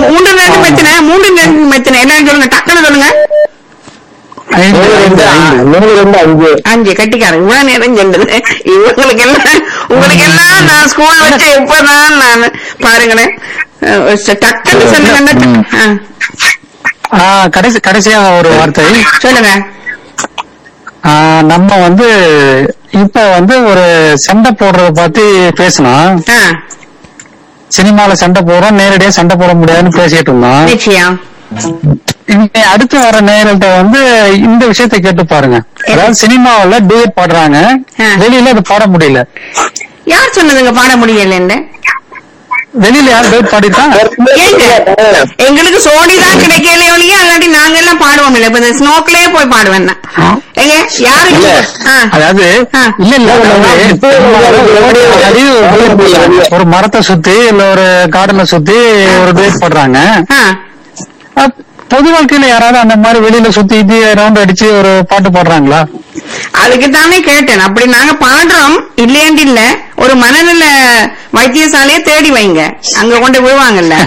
மூன்று ரெண்டு மெத்தனை மூன்று ரெண்டு மெத்தனை என்னன்னு சொல்லுங்க டக்குன்னு சொல்லுங்க ஐந்து மூணு ரெண்டு ஐந்து ஆ- மூணு ரெண்டு அஞ்சு அஞ்சு கட்டிக்காரன் இவ்வளவு நேரம் சொல்லுது இவங்களுக்கு எல்லாம் உங்களுக்கு எல்லாம் நான் ஸ்கூல் வச்சு இப்பதான் நான் பாருங்களேன் அஹ் ச- டக்குன்னு சொல்லுங்க ஆ, ஆ, கடைசி கடைசியா ஒரு வார்த்தை சொல்லுங்க ஆ, நம்ம வந்து இப்ப வந்து ஒரு சண்டை போடுறத பத்தி பேசணும் ஆ, சினிமால சண்டை போடுறோம் நேரடியா சண்டை போட முடியாதுன்னு பேசிட்டு இருந்தோம் நிச்சயம் இனி அடுத்து வர நேரல்ட்ட வந்து இந்த விஷயத்தை கேட்டு பாருங்க அதாவது சினிமாவுல டூயட் பாடுறாங்க ஆ. வெளியில அது பாட முடியல யார் சொன்னதுங்க பாட முடியலன்னு வெளியில யார் டூயட் பாடிட்டான் ஏங்க எங்களுக்கு சோடி தான் கிடைக்கல ஒழிய அல்லாட்டி நாங்க எல்லாம் பாடுவோம் இல்ல இப்ப இந்த ஸ்னோக்லயே போய் பாடுவேன் நான். ஏங்க யாரு இல்ல. ஆ, அதாவது ஆ. இல்ல இல்ல அதாவது அதாவது ஒரு duet ஒரு மரத்தை சுத்தி இல்ல ஒரு கார்டனை சுத்தி ஒரு டூயட் பாடுறாங்க ஆ. அப்- பொது வாழ்க்கையில யாராவது அந்த மாதிரி வெளியில சுத்தி ரவுண்ட் அடிச்சு ஒரு பாட்டு பாடுறாங்களா அதுக்கு தானே கேட்டேன் அப்படி நாங்க பாடுறோம் இல்லையாண்டு இல்ல ஒரு மனநல வைத்தியசாலையை தேடி வைங்க அங்க கொண்டு விழுவாங்கல்ல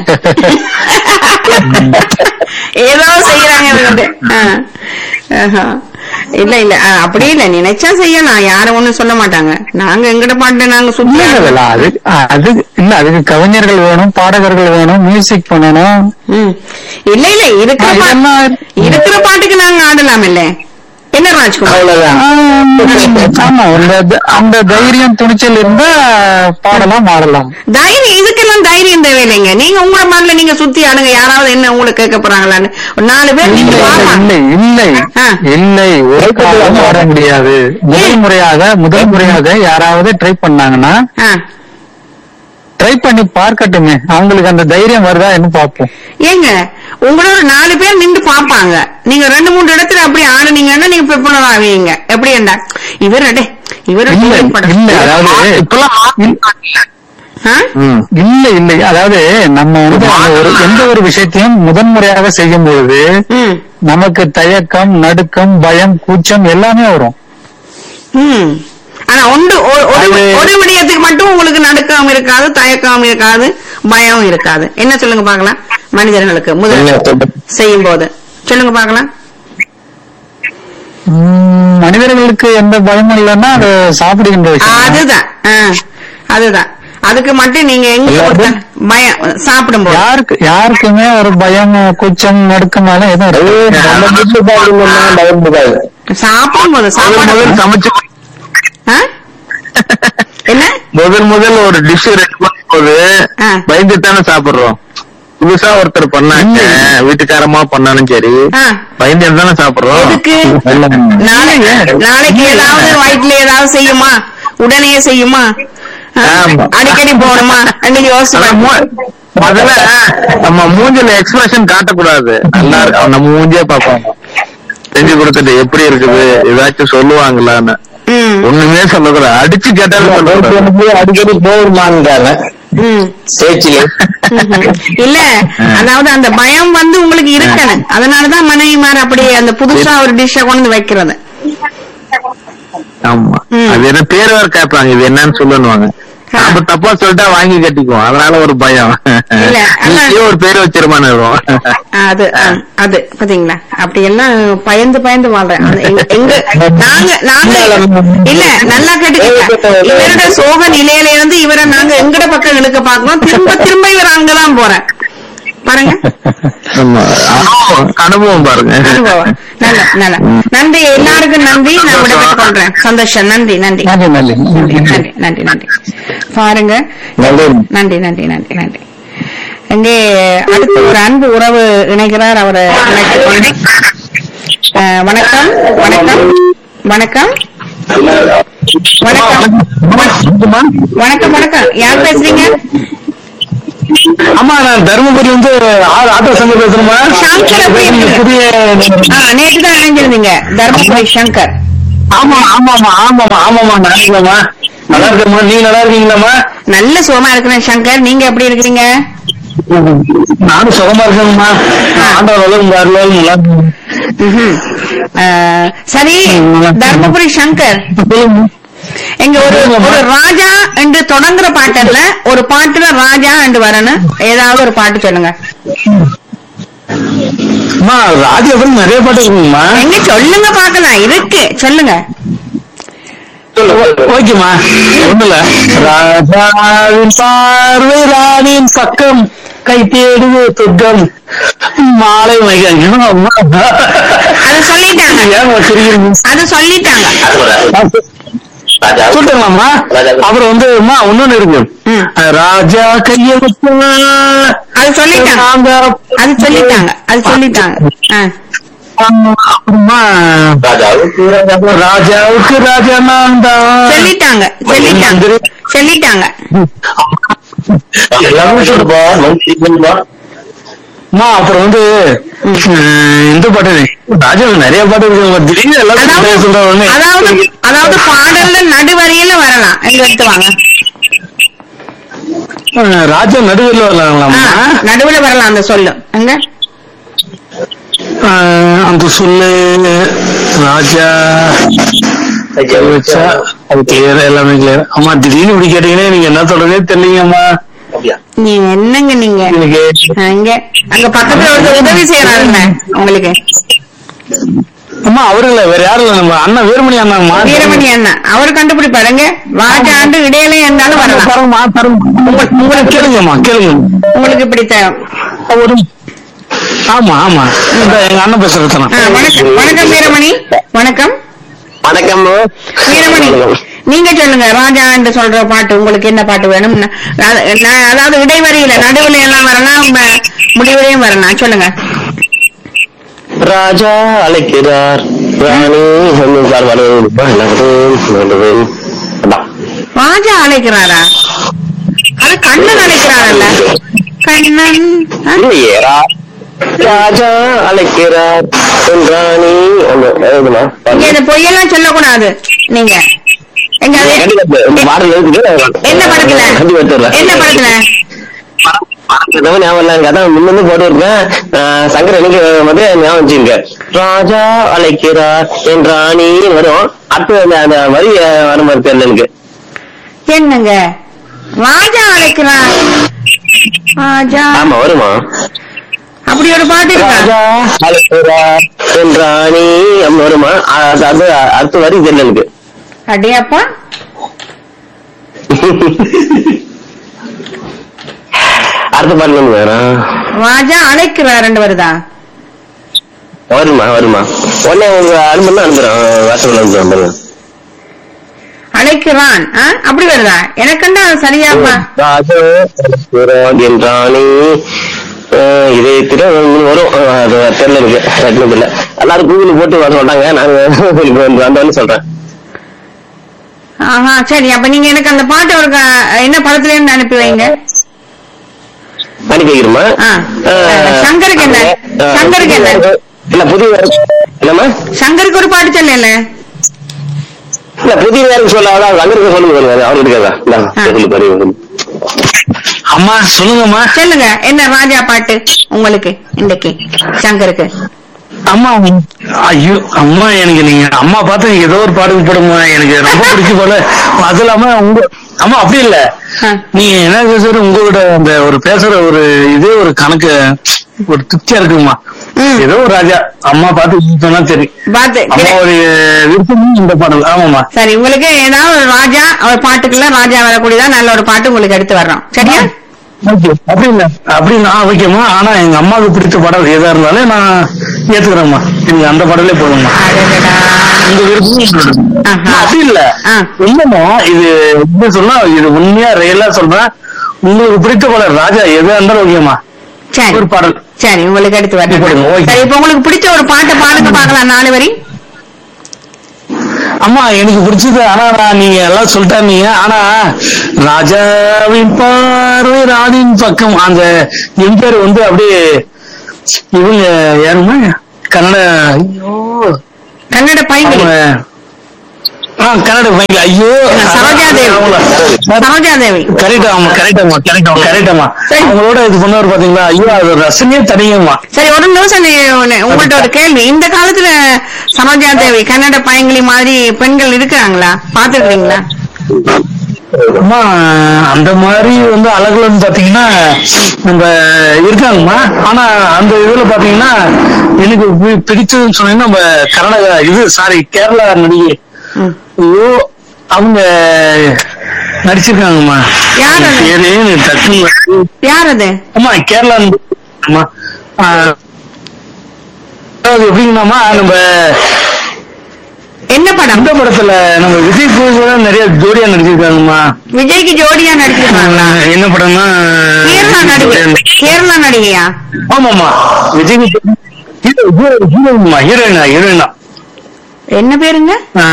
ஏதோ செய்யறாங்க இவங்க. ஆ. ஆஹா. இல்ல இல்ல ஆ, அப்படி இல்ல நினைச்சா செய்யலாம் யாரும் ஒண்ணும் சொல்ல மாட்டாங்க நாங்க எங்கட பாட்டு நாங்க இல்ல சுத்தி இல்ல, இல்ல அது அது இல்ல அதுக்கு கவிஞர்கள் வேணும் பாடகர்கள் வேணும் மியூசிக் பண்ணணும் ம். இல்ல இல்ல இருக்கிற ஆ, பா- இதெல்லாம் இருக்கிற பாட்டுக்கு நாங்க ஆடலாம் இல்ல என்ன ராஜ்குமார் அவ்வளவுதான் ஆ, ஆமா அந்த த- அந்த தைரியம் துணிச்சல் இருந்தா பாடலாம் ஆடலாம் தைரியம் இதுக்கெல்லாம் தைரியம் தேவையில்லைங்க நீங்க உங்கள மாதிரில நீங்க சுத்தி ஆடுங்க யாராவது என்ன உங்களை கேட்க போறாங்களான்னு ஒரு நாலு பேர் இல்லை நீங்க வாங்க. இல்லை இல்லை ஆ. இல்லை ஒரு காலம் ஆட முடியாது முதல் முறையாக முதல் முறையாக யாராவது ட்ரை பண்ணாங்கன்னா ஆ. ட்ரை பண்ணி பார்க்கட்டுமே அவங்களுக்கு அந்த தைரியம் வருதா என்ன பார்ப்போம் ஏங்க உங்களோட நாலு பேர் நின்று பாப்பாங்க நீங்க ரெண்டு மூணு இடத்துல அப்படி ஆடுனீங்கன்னா நீங்க பிற்பனர் ஆவீங்க எப்படி என்ன இவர் அடே இவர் இல்ல இல்ல அதாவது ஆ? ம். இல்ல இல்லை அதாவது நம்ம வந்து அந்த ஒரு எந்த ஒரு விஷயத்தையும் முதன்முறையாக செய்யும் பொழுது ம். நமக்கு தயக்கம் நடுக்கம் பயம் கூச்சம் எல்லாமே வரும் ம். ஆனா ஒன்று ஒரு- ஒரு அது- ஒரு விடயத்துக்கு மட்டும் உங்களுக்கு நடுக்கம் இருக்காது தயக்கம் இருக்காது பயம் இருக்காது என்ன சொல்லுங்க பாக்கலாம் மனிதர்களுக்கு முதல் என்ன சொல்றது? செய்யும் போது சொல்லுங்க பாக்கலாம் உம், மனிதர்களுக்கு எந்த பயமும் இல்லைன்னா அது சாப்பிடுகின்ற விஷயம் அதுதான் ஆ, அதுதான் அதுக்கு மட்டும் நீங்க எங்க கொடுத்த பயம் சாப்பிடும் போது யாருக்கு யாருக்குமே ஒரு பயம் கூச்சம் நடுக்கம் எல்லாம் எதுவும் அது இருக்கு நம்ம வீட்டு பாருங்கன்னா பயம் இருக்காது சாப்பிடும் போது சாப்பாடு முதல் சமைச்சு ஆ? என்ன முதல் முதல் ஒரு டிஷ் ரெடி பண்ணும்போது ஆ. பயந்துட்டானே சாப்பிடுறோம் புதுசா ஒருத்தர் பண்ணாங்க வீட்டுக்காரமா பண்ணாலும் சரி ஆ. பயந்து தானே சாப்பிடுறோம் எதுக்கு நாளைக்கு நாளைக்கு ஏதாவது வயிற்றுல ஏதாவது செய்யுமா உடனே செய்யுமா ஆ? ஆமா. அடிக்கடி போகணுமா அன்னைக்கு ஆனா யோசிச்சு மூ- முதல்ல நம்ம மூஞ்சில எக்ஸ்பிரஷன் காட்டக்கூடாது நல்லா இருக்கு நம்ம மூஞ்சியே பார்ப்போம் செஞ்சு கொடுத்துட்டு எப்படி இருக்குது ஏதாச்சும் சொல்லுவாங்களான்னு ம், ஒண்ணுமே சொல்லக்கூடாது அடிச்சு கேட்டாலும் சொல்லக்கூடாது எனக்கு அடிக்கடி போகுமான்னு ம். பேச்சிலே ம்ஹும். இல்ல அதாவது அந்த பயம் வந்து உங்களுக்கு இருக்கணும் அதனாலதான் மனைவிமார் அப்படி அந்த புதுசா ஒரு டிஷ்ஷ கொண்டு வந்து வைக்கிறது ஆமா ம். அது என்ன பேர் வேற கேட்பாங்க இது என்னன்னு சொல்லணுவாங்க ஆ. நாம தப்பா சொல்லிட்டா வாங்கி கட்டிக்குவோம் அதனால ஒரு பயம் இல்ல, ஆனா- நீயே ஒரு பேர் வச்சிருமான்னு இருக்கும் அது ஆ, அது பாத்தீங்களா அப்படி எல்லாம் பயந்து பயந்து வாழ்றேன் அது எங்க எங்க- நாங்க நாங்க இல்ல நல்லா கேட்டுக்கங்க இவரோட சோக நிலையில இருந்து இவரை நாங்க எங்கட பக்கம் இழுக்க பாக்குறோம் திரும்ப திரும்ப இவர் அங்கதான் போறேன் பாருங்க ஆமா. அனுபவம், அனுபவம் பாருங்க அனுபவம் நல்ல நல்ல நன்றி எல்லாருக்கும் நன்றி நான் விடைபெற்றுக் கொள்றேன் சந்தோஷம் நன்றி நன்றி நன்றி நன்றி நன்றி நன்றி நன்றி பாருங்க நல்லது நன்றி நன்றி நன்றி நன்றி இங்கே அடுத்து ஒரு அன்பு உறவு இணைகிறார் அவரை இணைத்துக் கொண்டு அஹ், வணக்கம் வணக்கம் வணக்கம் வணக்கம் வணக்கம் வணக்கம் யார் பேசுறீங்க ஆமா நான் தருமபுரி வந்து ஆ- ஆட்டோ சங்கம் பேசுறேமா சங்கர் எப்படி இருக்கீங்க? புதிய ஆ, நேற்று தான் இணைஞ்சிருந்தீங்க தர்மபுரி சங்கர் ஆமா ஆமாமா ஆமாமா ஆமாமா நல்லா இருக்கேம்மா நல்லா இருக்கேம்மா நீங்க நல்லா இருக்கீங்களாம்மா நல்ல சுகமா இருக்கிறேன் சங்கர் நீங்க எப்படி இருக்கிறீங்க நானும் சுகமா இருக்கேங்கம்மா ஆண்டவர் உங்க அருளாலும் நல்லா இருக்கேன். ம்ஹும். அஹ், சரி தர்மபுரி சங்கர் எங்க ஒரு ஒரு ராஜா என்று தொடங்குற பாட்டல்ல ஒரு பாட்டுல ராஜா என்று வரணும் ஏதாவது ஒரு பாட்டு சொல்லுங்க அம்மா ராஜாபுரம் நிறைய பாட்டு இருக்குங்கம்மா எங்க சொல்லுங்க பாக்கலாம் இருக்கு சொல்லுங்க ஓகேம்மா ஒண்ணுல ராஜாவின் பார்வை ராணியின் பக்கம் கை தேடுது துக்கம் மாலை மைகம் அம்மா அது சொல்லிட்டாங்க ஏன் வச்சிருக்கீங்க அது சொல்லிட்டாங்க சொல்லிட்டாங்களாம்மா அப்புறம் வந்து அம்மா இன்னொன்னு இருக்கு ம். ராஜா கைய வச்சா அது சொல்லிட்டாங்க நாங்க அது சொல்லிட்டாங்க அது சொல்லிட்டாங்க ஆ. அப்புறமா ராஜாவுக்கு ராஜா நான் தான் சொல்லிட்டாங்க சொல்லிட்டாங்க சொல்லிட்டாங்க எல்லாமே சொல்லுப்பா அம்மா அப்புறம் வந்து அஹ், இந்த பாட்டு ராஜாவில் நிறைய பாட்டு இருக்கு திடீர்னு எல்லாத்தையும் அதாவது சொல்ற உடனே அதாவது அதாவது பாடல்ல நடுவரியில வரலாம் எங்க எடுத்து வாங்க அஹ், ராஜா நடுவில் ஆ, வரலாங்களாம்மா நடுவுல வரலாம் அந்த சொல்லு எங்க அஹ், அந்த சொல்லு ராஜா கை வச்சா அது கிளியர் எல்லாமே கிளியர் அம்மா திடீர்னு இப்படி கேட்டீங்கன்னா நீங்க என்ன சொல்றதே தெரியலீங்கம்மா நீ என்னங்க நீங்க எனக்கு அங்க அங்க பக்கத்துல ஒரு உதவி செய்யறாருல்ல உங்களுக்கு அம்மா அவரு இல்ல வேற யாரும் இல்ல நம்ம அண்ணா வீரமணி அண்ணாங்கம்மா வீரமணி அண்ணா அவர் கண்டுபிடிப்பாருங்க வாஜாண்டு இடையில இருந்தாலும் வரலாம் தரமா தரமா உங்களுக்கு கேளுங்கம்மா கேளுங்க உங்களுக்கு பிடித்த ஒரு ஆமா ஆமா இந்த எங்க அண்ணன் பேசுறது ஆ, வணக்கம் வணக்கம் வீரமணி வணக்கம் வணக்கம் வீரமணி நீங்க சொல்லுங்க ராஜா என்று சொல்ற பாட்டு உங்களுக்கு என்ன பாட்டு வேணும் ந- அத- ந- அதாவது இடைவெளியில நடுவுல எல்லாம் வரலாம் ம- முடிவுலையும் வரலாம் சொல்லுங்க ராஜா அழைக்கிறார் ராணி சொன்னார் வருவேன் ராஜா அழைக்கிறாரா அது கண்ணன் அழைக்கிறாரல்ல கண்ணன் ஆ? இல்லையே ரா- ராஜா அழைக்கிறார் என் ராணி ஒண்ணு எழுதுமா இங்க இந்த பொய்யெல்லாம் சொல்லக்கூடாது நீங்க எங்க அது- இந்த பாடல் இருக்குது என்ன படத்துல கண்டிப்பா எடுத்துடுறேன். என்ன படத்துல படத்துல ஞாபகம் இல்ல எனக்கு அதான் முன்ன போட்டு இருக்கேன் சங்கர் எனக்கு வந்து ஞாபகம் வச்சுங்க ராஜா அழைக்கிறார் என் ராணி வரும் அடுத்து அந்த அந்த வரி அஹ், வர மாதிரி தெரியல எனக்கு என்னங்க ராஜா அழைக்கிறார் ராஜா ஆமா வருமா அப்படி ஒரு பாட்டு இருக்கா ராஜா அழைக்கிறார் என் ராணி அப்படி வருமா அது அது அடுத்த வரி தெரியல எனக்கு அடியாப்பா அடுத்த பாட்டுல இருந்து வேணாம் ராஜா அழைக்கிறாருன்னு வருதா வருமா வருமா உடனே உங்க அனுப்பணும் அனுப்புறேன் வாட்ஸ்அப்ல அனுப்புறேன் பாருங்க அழைக்கிறான் ஆ? அப்படி வருதா எனக்குண்டா அது சரியாப்பா ராஜா அழைக்கிறார் என் ராணி அஹ், இதே திரு வரும் அஹ், அது தெரியல எனக்கு டக்குனு தெரியல எல்லாரும் கூகுள் போட்டு வர சொல்றாங்க நான் இப்ப வந்து வந்தோன்னு சொல்றேன் ஆஹா சரி அப்ப நீங்க எனக்கு அந்த பாட்டு ஒரு க- என்ன படத்துல இருந்து அனுப்பி வைங்க அனுப்பி வைக்கிறோமா ஆ. அஹ், சங்கருக்கு என்ன? அஹ், சங்கருக்கு என்ன? இல்ல புதிய என்னம்மா சங்கருக்கு ஒரு பாட்டு சொல்லல இல்ல புதிய நேரம் சொல்லாத அங்கிருக்க சொல்லுங்க அவர் இருக்காதா ஆ. சொல்லு பாரு அம்மா சொல்லுங்கம்மா சொல்லுங்க என்ன ராஜா பாட்டு உங்களுக்கு இன்னைக்கு சங்கருக்கு அம்மா ஐயோ அம்மா எனக்கு நீங்க அம்மா பார்த்து ஏதோ ஒரு பாடல் போடுமா எனக்கு ரொம்ப பிடிச்சு போல அது இல்லாம உங்க அம்மா அப்படி இல்ல ஆ. நீங்க என்ன பேசுற உங்களோட அந்த ஒரு பேசுற ஒரு இதே ஒரு கணக்கு ஒரு திருப்தியா இருக்குங்கம்மா ம். ஏதோ ஒரு ராஜா அம்மா பார்த்து சொன்னா சரி பாத்து அம்மாவுடைய விருப்பமும் இந்த பாடல் ஆமாம்மா சரி உங்களுக்கு ஏதாவது ஒரு ராஜா ஒரு பாட்டுக்குள்ள ராஜா வரக்கூடியதா நல்ல ஒரு பாட்டு உங்களுக்கு எடுத்து வர்றோம் சரியா ஓகே அப்படி இல்ல அப்படி நான் வைக்கமா ஆனா எங்க அம்மாவுக்கு பிடிச்ச பாடல் எதா இருந்தாலும் நான் ஏத்துக்கிறேம்மா எனக்கு அந்த பாடலே போதும்மா அடடடா. உங்க விருப்பமும் உங்களோட. ஆஹா. அப்படி இல்ல ஆ. இல்லம்மா இது எப்படி சொன்னா இது உண்மையா ரியலா சொல்றேன் உங்களுக்கு பிடித்த பாடல் ராஜா எதா இருந்தாலும் ஓகேம்மா சரி ஒரு பாடல் சரி உங்களுக்கு எடுத்து போடுங்க, வரணும் ஓகே. சரி இப்ப உங்களுக்கு பிடிச்ச ஒரு பாட்டை பாடுங்க பார்க்கலாம் நாலு வரி அம்மா எனக்கு பிடிச்சது ஆனா நான் நீங்க எல்லாம் சொல்லிட்டாங்க ஆனா ராஜாவின் பார்வை ராணியின் பக்கம் அந்த என் பேர் வந்து அப்படியே இவங்க யாருமா கன்னட ஐயோ கன்னட பையன் அவங்க ஆ கன்னட பையன் ஐயோ சரோஜாதேவி சரோஜாதேவி கரெக்டா ஆமா கரெக்டாமா கரெக்டா கரெக்டாமா சரி. அவங்களோட இது பண்ணவர் பாத்தீங்களா ஐயோ அது ரசனையே தனியுமா சரி ஒரு நிமிஷம் நீ- உன்னை- உங்கள்ட்ட ஒரு கேள்வி இந்த காலத்துல சரோஜா தேவி கன்னட பையங்களி மாதிரி பெண்கள் இருக்கிறாங்களா பாத்துருக்கீங்களா அம்மா அந்த மாதிரி வந்து அழகுலன்னு பாத்தீங்கன்னா நம்ம இருக்காங்கம்மா ஆனா அந்த இதுல பாத்தீங்கன்னா எனக்கு பி- பிடிச்சதுன்னு சொன்னீங்கன்னா நம்ம கர்நாடகா இது சாரி கேரளா நடிகை ம். ஐயோ அவங்க நடிச்சிருக்காங்கம்மா யார் அது? பேரு எனக்கு டக்குனு வரல. யார் அது அம்மா கேரளா அம்மா ஆஹ், அதாவது எப்படிங்கன்னாம்மா நம்ம என்ன படம் இந்த படத்துல நம்ம விஜய் பூஜை நிறைய ஜோடியா நடிச்சிருக்காங்கம்மா விஜய்க்கு ஜோடியா நடிச்சிருக்காங்களா ஆஹ், என்ன படம்னா கேரளா நடிகை கேரளா நடிகையா ஆமாமா விஜய் ஹீரோயின்மா ஹீரோயினா ஹீரோயினா என்ன பேருங்க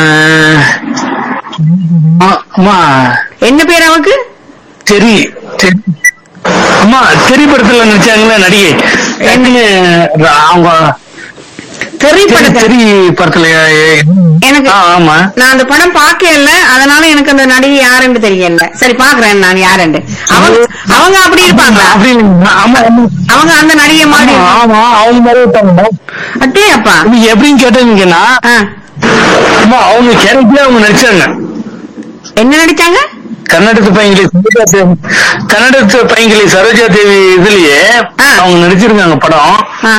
அம்மா என்ன பேர் அவக்கு தெரி தெரி அம்மா தெரி படத்துல நடிச்சாங்களே நடிகை டக்குனு அவங்க தெரி திரைப்படத்தை தெரி படத்துல எனக்கு ஆ, ஆமா நான் அந்த படம் பார்க்கல அதனால எனக்கு அந்த நடிகை யாருன்னு தெரியல சரி பாக்குறேன் நான் யாருன்னு அவங்க அவங்க அப்படி இருப்பாங்களா அப்படி இல்லைங்க. ஆமா ஆமா. அவங்க அந்த நடிகை மாதிரி ஆமா, ஆமா அவங்க மாதிரி இருப்பாங்க அட்டே அப்பா நீங்க எப்படின்னு கேட்டீங்கன்னா ஆ. அம்மா அவங்க கேரக்டரே அவங்க நடிச்சாங்க என்ன நடிச்சாங்க கன்னடத்து பையங்களி சரோஜா தேவி கன்னடத்து பையங்களி சரோஜா தேவி இதுலயே ஆ. அவங்க நடிச்சிருக்காங்க படம் ஆ.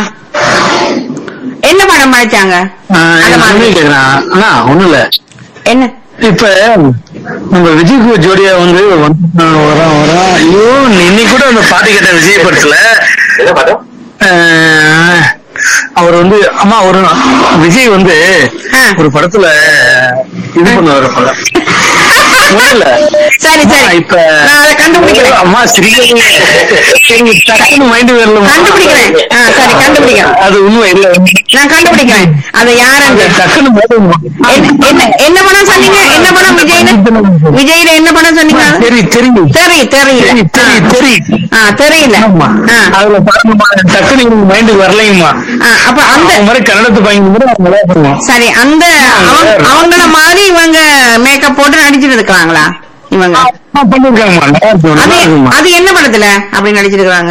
என்ன படம் நடிச்சாங்க ஆஹ் அந்த என் மாதிரி. தம்பி கேக்குறான் அண்ணா ஒண்ணும் இல்ல என்ன இப்ப நம்ம விஜய்க்கு ஜோடியா வந்து வந்து வரோம் வரோம் ஐயோ இன்னைக்கு கூட அந்த பாட்டு கேட்டேன் விஜய் படத்துல என்ன படம் ஆஹ் அவர் வந்து அம்மா ஒரு விஜய் வந்து ஆ. ஒரு படத்துல இது பண்ணுவாரு போல ஒண்ணும் இல்ல சரி அம்மா, சரி இப்ப நான் அதை கண்டுபிடிக்கிறேன் அம்மா சிரிக்கிறீங்க எனக்கு டக்குனு மைண்ட் வரல கண்டுபிடிக்கிறேன் ஆ, சரி கண்டுபிடிக்கிறேன் அது உண்மை இல்ல நான் கண்டுபிடிக்கிறேன் அது யாருன்னு டக்குனு என்ன என்ன- என்ன படம் சொன்னீங்க என்ன படம் விஜய்ல விஜய்ல என்ன படம் சொன்னீங்க தெரி தெரியும் தெரி தெரியல தெரி தெரி தெரி ஆ தெரியல ஆமா ஆ, அதுல பாருங்கம்மா டக்குனு எனக்கு மைண்டுக்கு வரலைங்கம்மா ஆ, அப்ப அந்த அந்த மாதிரி கன்னடத்து பையன் கூட அவங்க விளையாடுவோம் சரி அந்த அவங்க- அவங்கள மாதிரி இவங்க மேக்கப் போட்டு நடிச்சிட்டு இருக்காங்களா இவங்க பண்ணிருக்காங்கம்மா நல்லா இருக்கும் அது நல்லா இருக்கும்மா அது என்ன படத்துல அப்படி நடிச்சிருக்காங்க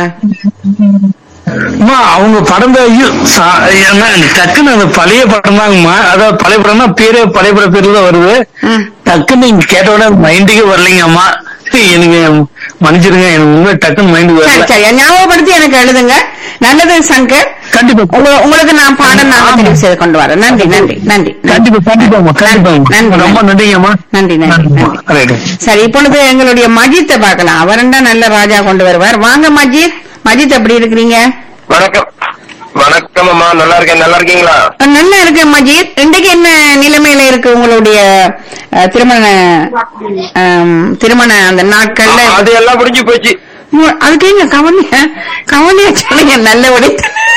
அம்மா அவங்க படம் தான் ஐயோ, சா- ஏன்னா எனக்கு டக்குன்னு அந்த பழைய படம் தாங்கம்மா அதாவது பழைய படம்னா பேரே பழைய பட பேர்ல தான் வருது ம். டக்குன்னு நீங்க கேட்ட உடனே மைண்டுக்கே வரலைங்க அம்மா எனக்கு மன்னிச்சிருங்க எனக்கு உண்மை டக்குன்னு மைண்டுக்கு சரி வரல சரி ஞாபகப்படுத்தி எனக்கு எழுதுங்க நல்லது சங்கர் கண்டிப்பா உங்க- உங்களுக்கு நான் பாடம் நான் ஆமா. தெரிவு செய்து கொண்டு வரேன் நன்றி நன்றி நன்றி கண்டிப்பா கண்டிப்பாம்மா கண்டிப்பாம்மா நன்றி. ரொம்ப நன்றிங்கம்மா நன்றி நன்றி நன்றிம்மா நன்றி ரைட்டு சரி இப்பொழுது எங்களுடைய மஜித்தை பார்க்கலாம் அவரண்டா நல்ல ராஜா கொண்டு வருவார் வாங்க மஜித் மஜித் எப்படி இருக்கிறீங்க வணக்கம் வணக்கம் அம்மா நல்லா இருக்கேன் நல்லா இருக்கீங்களா நல்லா இருக்கு மஜித் இன்றைக்கு என்ன நிலைமையில இருக்கு உங்களுடைய அஹ், திருமண அம், திருமண அந்த நாட்கள்ல அது எல்லாம் முடிஞ்சு போச்சு மு- அதுக்கு எங்க கவனிய கவனிய சொல்லுங்க நல்ல உடை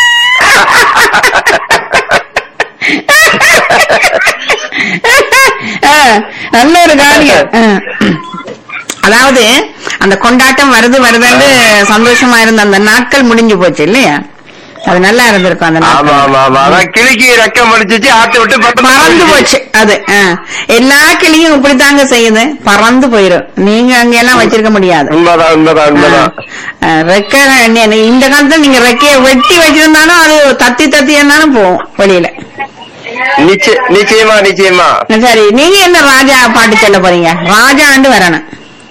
நல்ல ஒரு காரியம் ஆ. அதாவது அந்த கொண்டாட்டம் வருது வருதுன்னு சந்தோஷமா இருந்த அந்த நாட்கள் முடிஞ்சு போச்சு இல்லையா அது நல்லா இருந்திருக்கும் அந்த ஆமா நாட்கள் ஆமா ஆமா அதான் கிளிக்கு ரெக்கம் அடிச்சிச்சு ஆத்து விட்டு பறந்து போச்சு அது ஆ. எல்லா கிளியும் இப்படித்தாங்க செய்யுது பறந்து போயிரும் நீங்க அங்க எல்லாம் வச்சிருக்க முடியாது உண்மைதான் உண்மைதான் உண்மைதான் ஆ, ரெக்கை நீ- இந்த காலத்துல நீங்க ரெக்கைய வெட்டி வச்சிருந்தாலும் அது தத்தி தத்தி இருந்தாலும் போகும் வெளியில நிச்சய நிச்சயமா நிச்சயமா சரி நீங்க என்ன ராஜா பாட்டு சொல்ல போறீங்க ராஜாண்டு வரணும்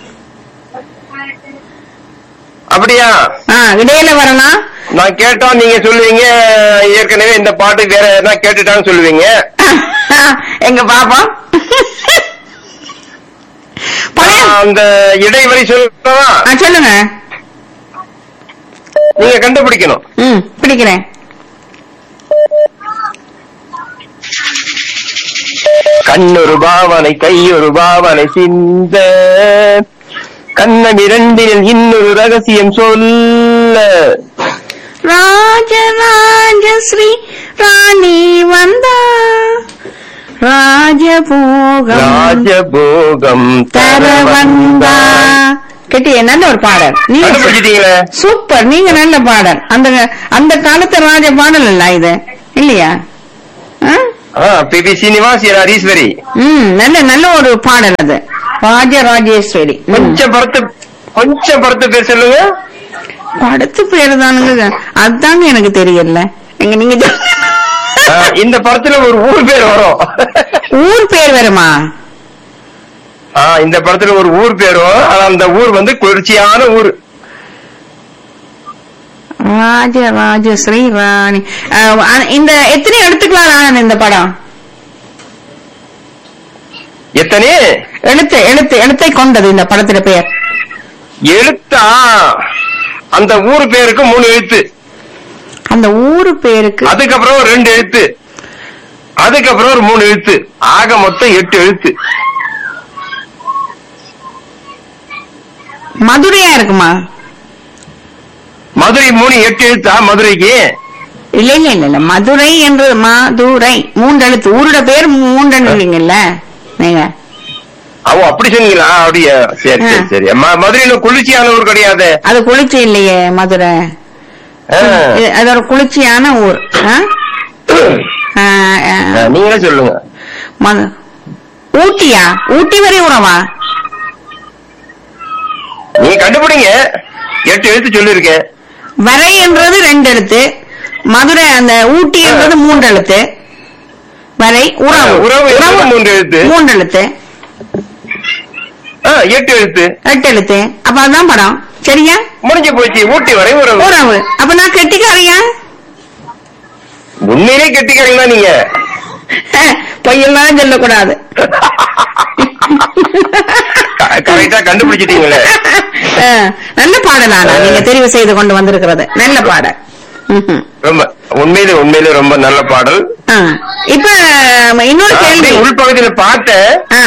அப்படியா ஆ இடையில வரணும் நான் கேட்டா நீங்க சொல்லுவீங்க ஏற்கனவே இந்த பாட்டு வேற எதனா கேட்டுட்டான்னு சொல்லுவீங்க எங்க பாப்போம் பழைய நான் அந்த இடைவெளி சொல்லவா ஆ, சொல்லுங்க நீங்க கண்டுபிடிக்கணும் ம் பிடிக்கிறேன் கண்ணொரு பாவனை கையொரு பாவனை சிந்த கண்ணம் இரண்டில் இன்னொரு ரகசியம் சொல்ல ராஜராஜ ஸ்ரீ ராணி வந்தா ராஜபோகம் ராஜபோகம் தர வந்தா கேட்டியே நல்ல ஒரு பாடல் நீங்க கண்டுபிடிச்சிட்டீங்களே சூப்பர் நீங்க நல்ல பாடல் அந்த அந்த காலத்து ராஜ பாடல் இல்ல இது இல்லையா ஆ? பி பி சீனிவாஸ் என் ஹரீஸ்வரி ம் நல்ல நல்ல ஒரு பாடல் அது ராஜராஜேஸ்வரி ம். கொஞ்சம் படத்து கொஞ்சம் படத்து பேர் சொல்லுங்க படத்து பேரு தானுங்க அதுதாங்க எனக்கு தெரியல எங்க நீங்க சொ- ஆ, இந்த படத்துல ஒரு ஊர் பேர் வரும் ஊர் பேர் வருமா ஆ, இந்த படத்துல ஒரு ஊர் பேரும் ஆனா அந்த ஊர் வந்து குளிர்ச்சியான ஊர் ராஜ ராஜஸ்ரீ ராணி அஹ், அ- இந்த எத்தனை எழுத்துக்களால் ஆனது இந்த படம் எத்தனை எழுத்து எழுத்து எழுத்தை கொண்டது இந்த படத்துல பெயர் எழுத்தா அந்த ஊர் பேருக்கு மூணு எழுத்து அந்த ஊரு பேருக்கு அதுக்கப்புறம் ஒரு ரெண்டு எழுத்து அதுக்கப்புறம் ஒரு மூணு எழுத்து ஆக மொத்தம் எட்டு எழுத்து மதுரையா இருக்குமா மதுரை மூணு எட்டு எழுத்தா மதுரைக்கு இல்ல இல்ல இல்ல இல்ல மதுரை என்று மதுரை மூன்று எழுத்து ஊரோட பேர் மூன்று எழுதுங்கல்ல நீங்க அவ அப்படி சொன்னீங்களா அப்படியா சரி சரி ஆ. சரி ம- மதுரையில குளிர்ச்சியான ஊர் கிடையாது அது குளிர்ச்சி இல்லையே மதுரை ஆ. இது- அது ஒரு குளிர்ச்சியான ஊர் ஆ? ஆ, ஆ, ஆ, நீங்களே சொல்லுங்க மது- ஊட்டியா ஊட்டி வரை உறவா நீங்க கண்டுபிடிங்க எட்டு எழுத்து சொல்லிருக்கேன் வரை என்றது ரெண்டு எழுத்து மதுரை அந்த ஊட்டி என்றது மூன்று எழுத்து வரை உறவு ஆ, உறவு என்பது மூன்று எழுத்து. மூன்று எழுத்து ஆ, எட்டு எழுத்து எட்டு எழுத்து அப்ப அதான் படம் சரியா முடிஞ்சு போச்சு ஊட்டி வரை உறவு உறவு அப்ப நான் கெட்டிக்காரியா உண்மையிலே கெட்டிக்காரங்க தான் நீங்க பொய்யெல்லாம் சொல்லக்கூடாது கரெக்டா கண்டுபிடிச்சிட்டீங்களே ஆ, நல்ல பாடலானா நீங்க தெரிவு செய்து கொண்டு வந்திருக்கிறது நல்ல பாடல் ம்ஹும். ரொம்ப உண்மையிலே உண்மையிலே ரொம்ப நல்ல பாடல் ஆ, இப்ப இன்னொரு நான் கேள்வி அப்படியே உள்பகுதியில பார்த்தேன் ஆ,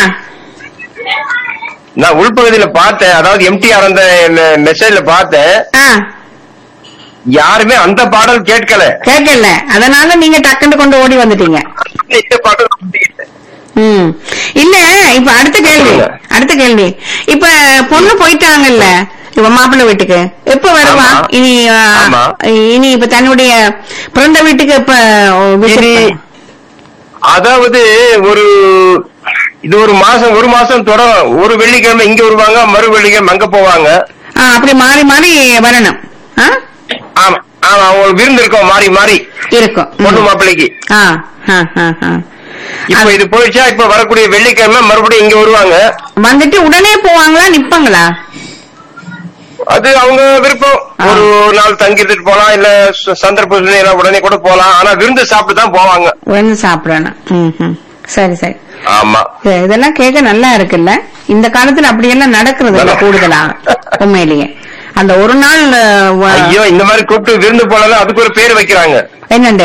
நான் உள்பகுதியில பார்த்தேன் அதாவது எம்டிஆர் அந்த மெசேஜ்ல பார்த்தேன் ஆ, யாருமே அந்த பாடல் கேட்கல கேட்கல அதனால நீங்க டக்குன்னு கொண்டு ஓடி வந்துட்டீங்க இந்த பாடல் வந்து ம் இல்ல இப்ப அடுத்த கேள்வி சொல்லுங்க. அடுத்த கேள்வி இப்ப பொண்ணு போயிட்டாங்கல்ல இப்ப மாப்பிள்ளை வீட்டுக்கு எப்ப வருவா ஆமா. இனி ஆ, ஆமா. இனி இப்ப தன்னுடைய பிறந்த வீட்டுக்கு எப்ப visit இனி பண்ண- அதாவது ஒரு இது ஒரு மாசம் ஒரு மாசம் தொடரும் ஒரு வெள்ளிக்கிழமை இங்க வருவாங்க மறு வெள்ளிக்கிழமை அங்க போவாங்க ஆ, அப்படி மாறி மாறி வரணும் ஆ? ஆமா ஆமா அவங்களுக்கு விருந்து இருக்கோம் மாறி மாறி இருக்கும் ம். பொண்ணு மாப்பிள்ளைக்கு ஆ, ஆ, ஆ, ஆ. இப்ப அது இது போயிடுச்சா இப்ப வரக்கூடிய வெள்ளிக்கிழமை மறுபடியும் இங்க வருவாங்க வந்துட்டு உடனே போவாங்களா நிப்பாங்களா அது அவங்க விருப்பம் ஆ. ஒரு நாள் தங்கி இருந்துட்டு போலாம் இல்ல ச- சந்தர்ப்ப சூழ்நிலை உடனே கூட போலாம் ஆனா விருந்து சாப்பிட்டு தான் போவாங்க உடனே சாப்பிடணும் ம், ம். சரி சரி ஆமா சரி, இதெல்லாம் கேட்க நல்லா இருக்குல்ல இந்த காலத்துல அப்படியெல்லாம் நடக்கிறது இல்ல கூடுதலா உண்மையிலேயே அந்த ஒரு நாள் அஹ், வ- ஐயோ இந்த மாதிரி கூப்பிட்டு விருந்து போனாலும் அதுக்கு ஒரு பேர் வைக்கிறாங்க என்னண்டு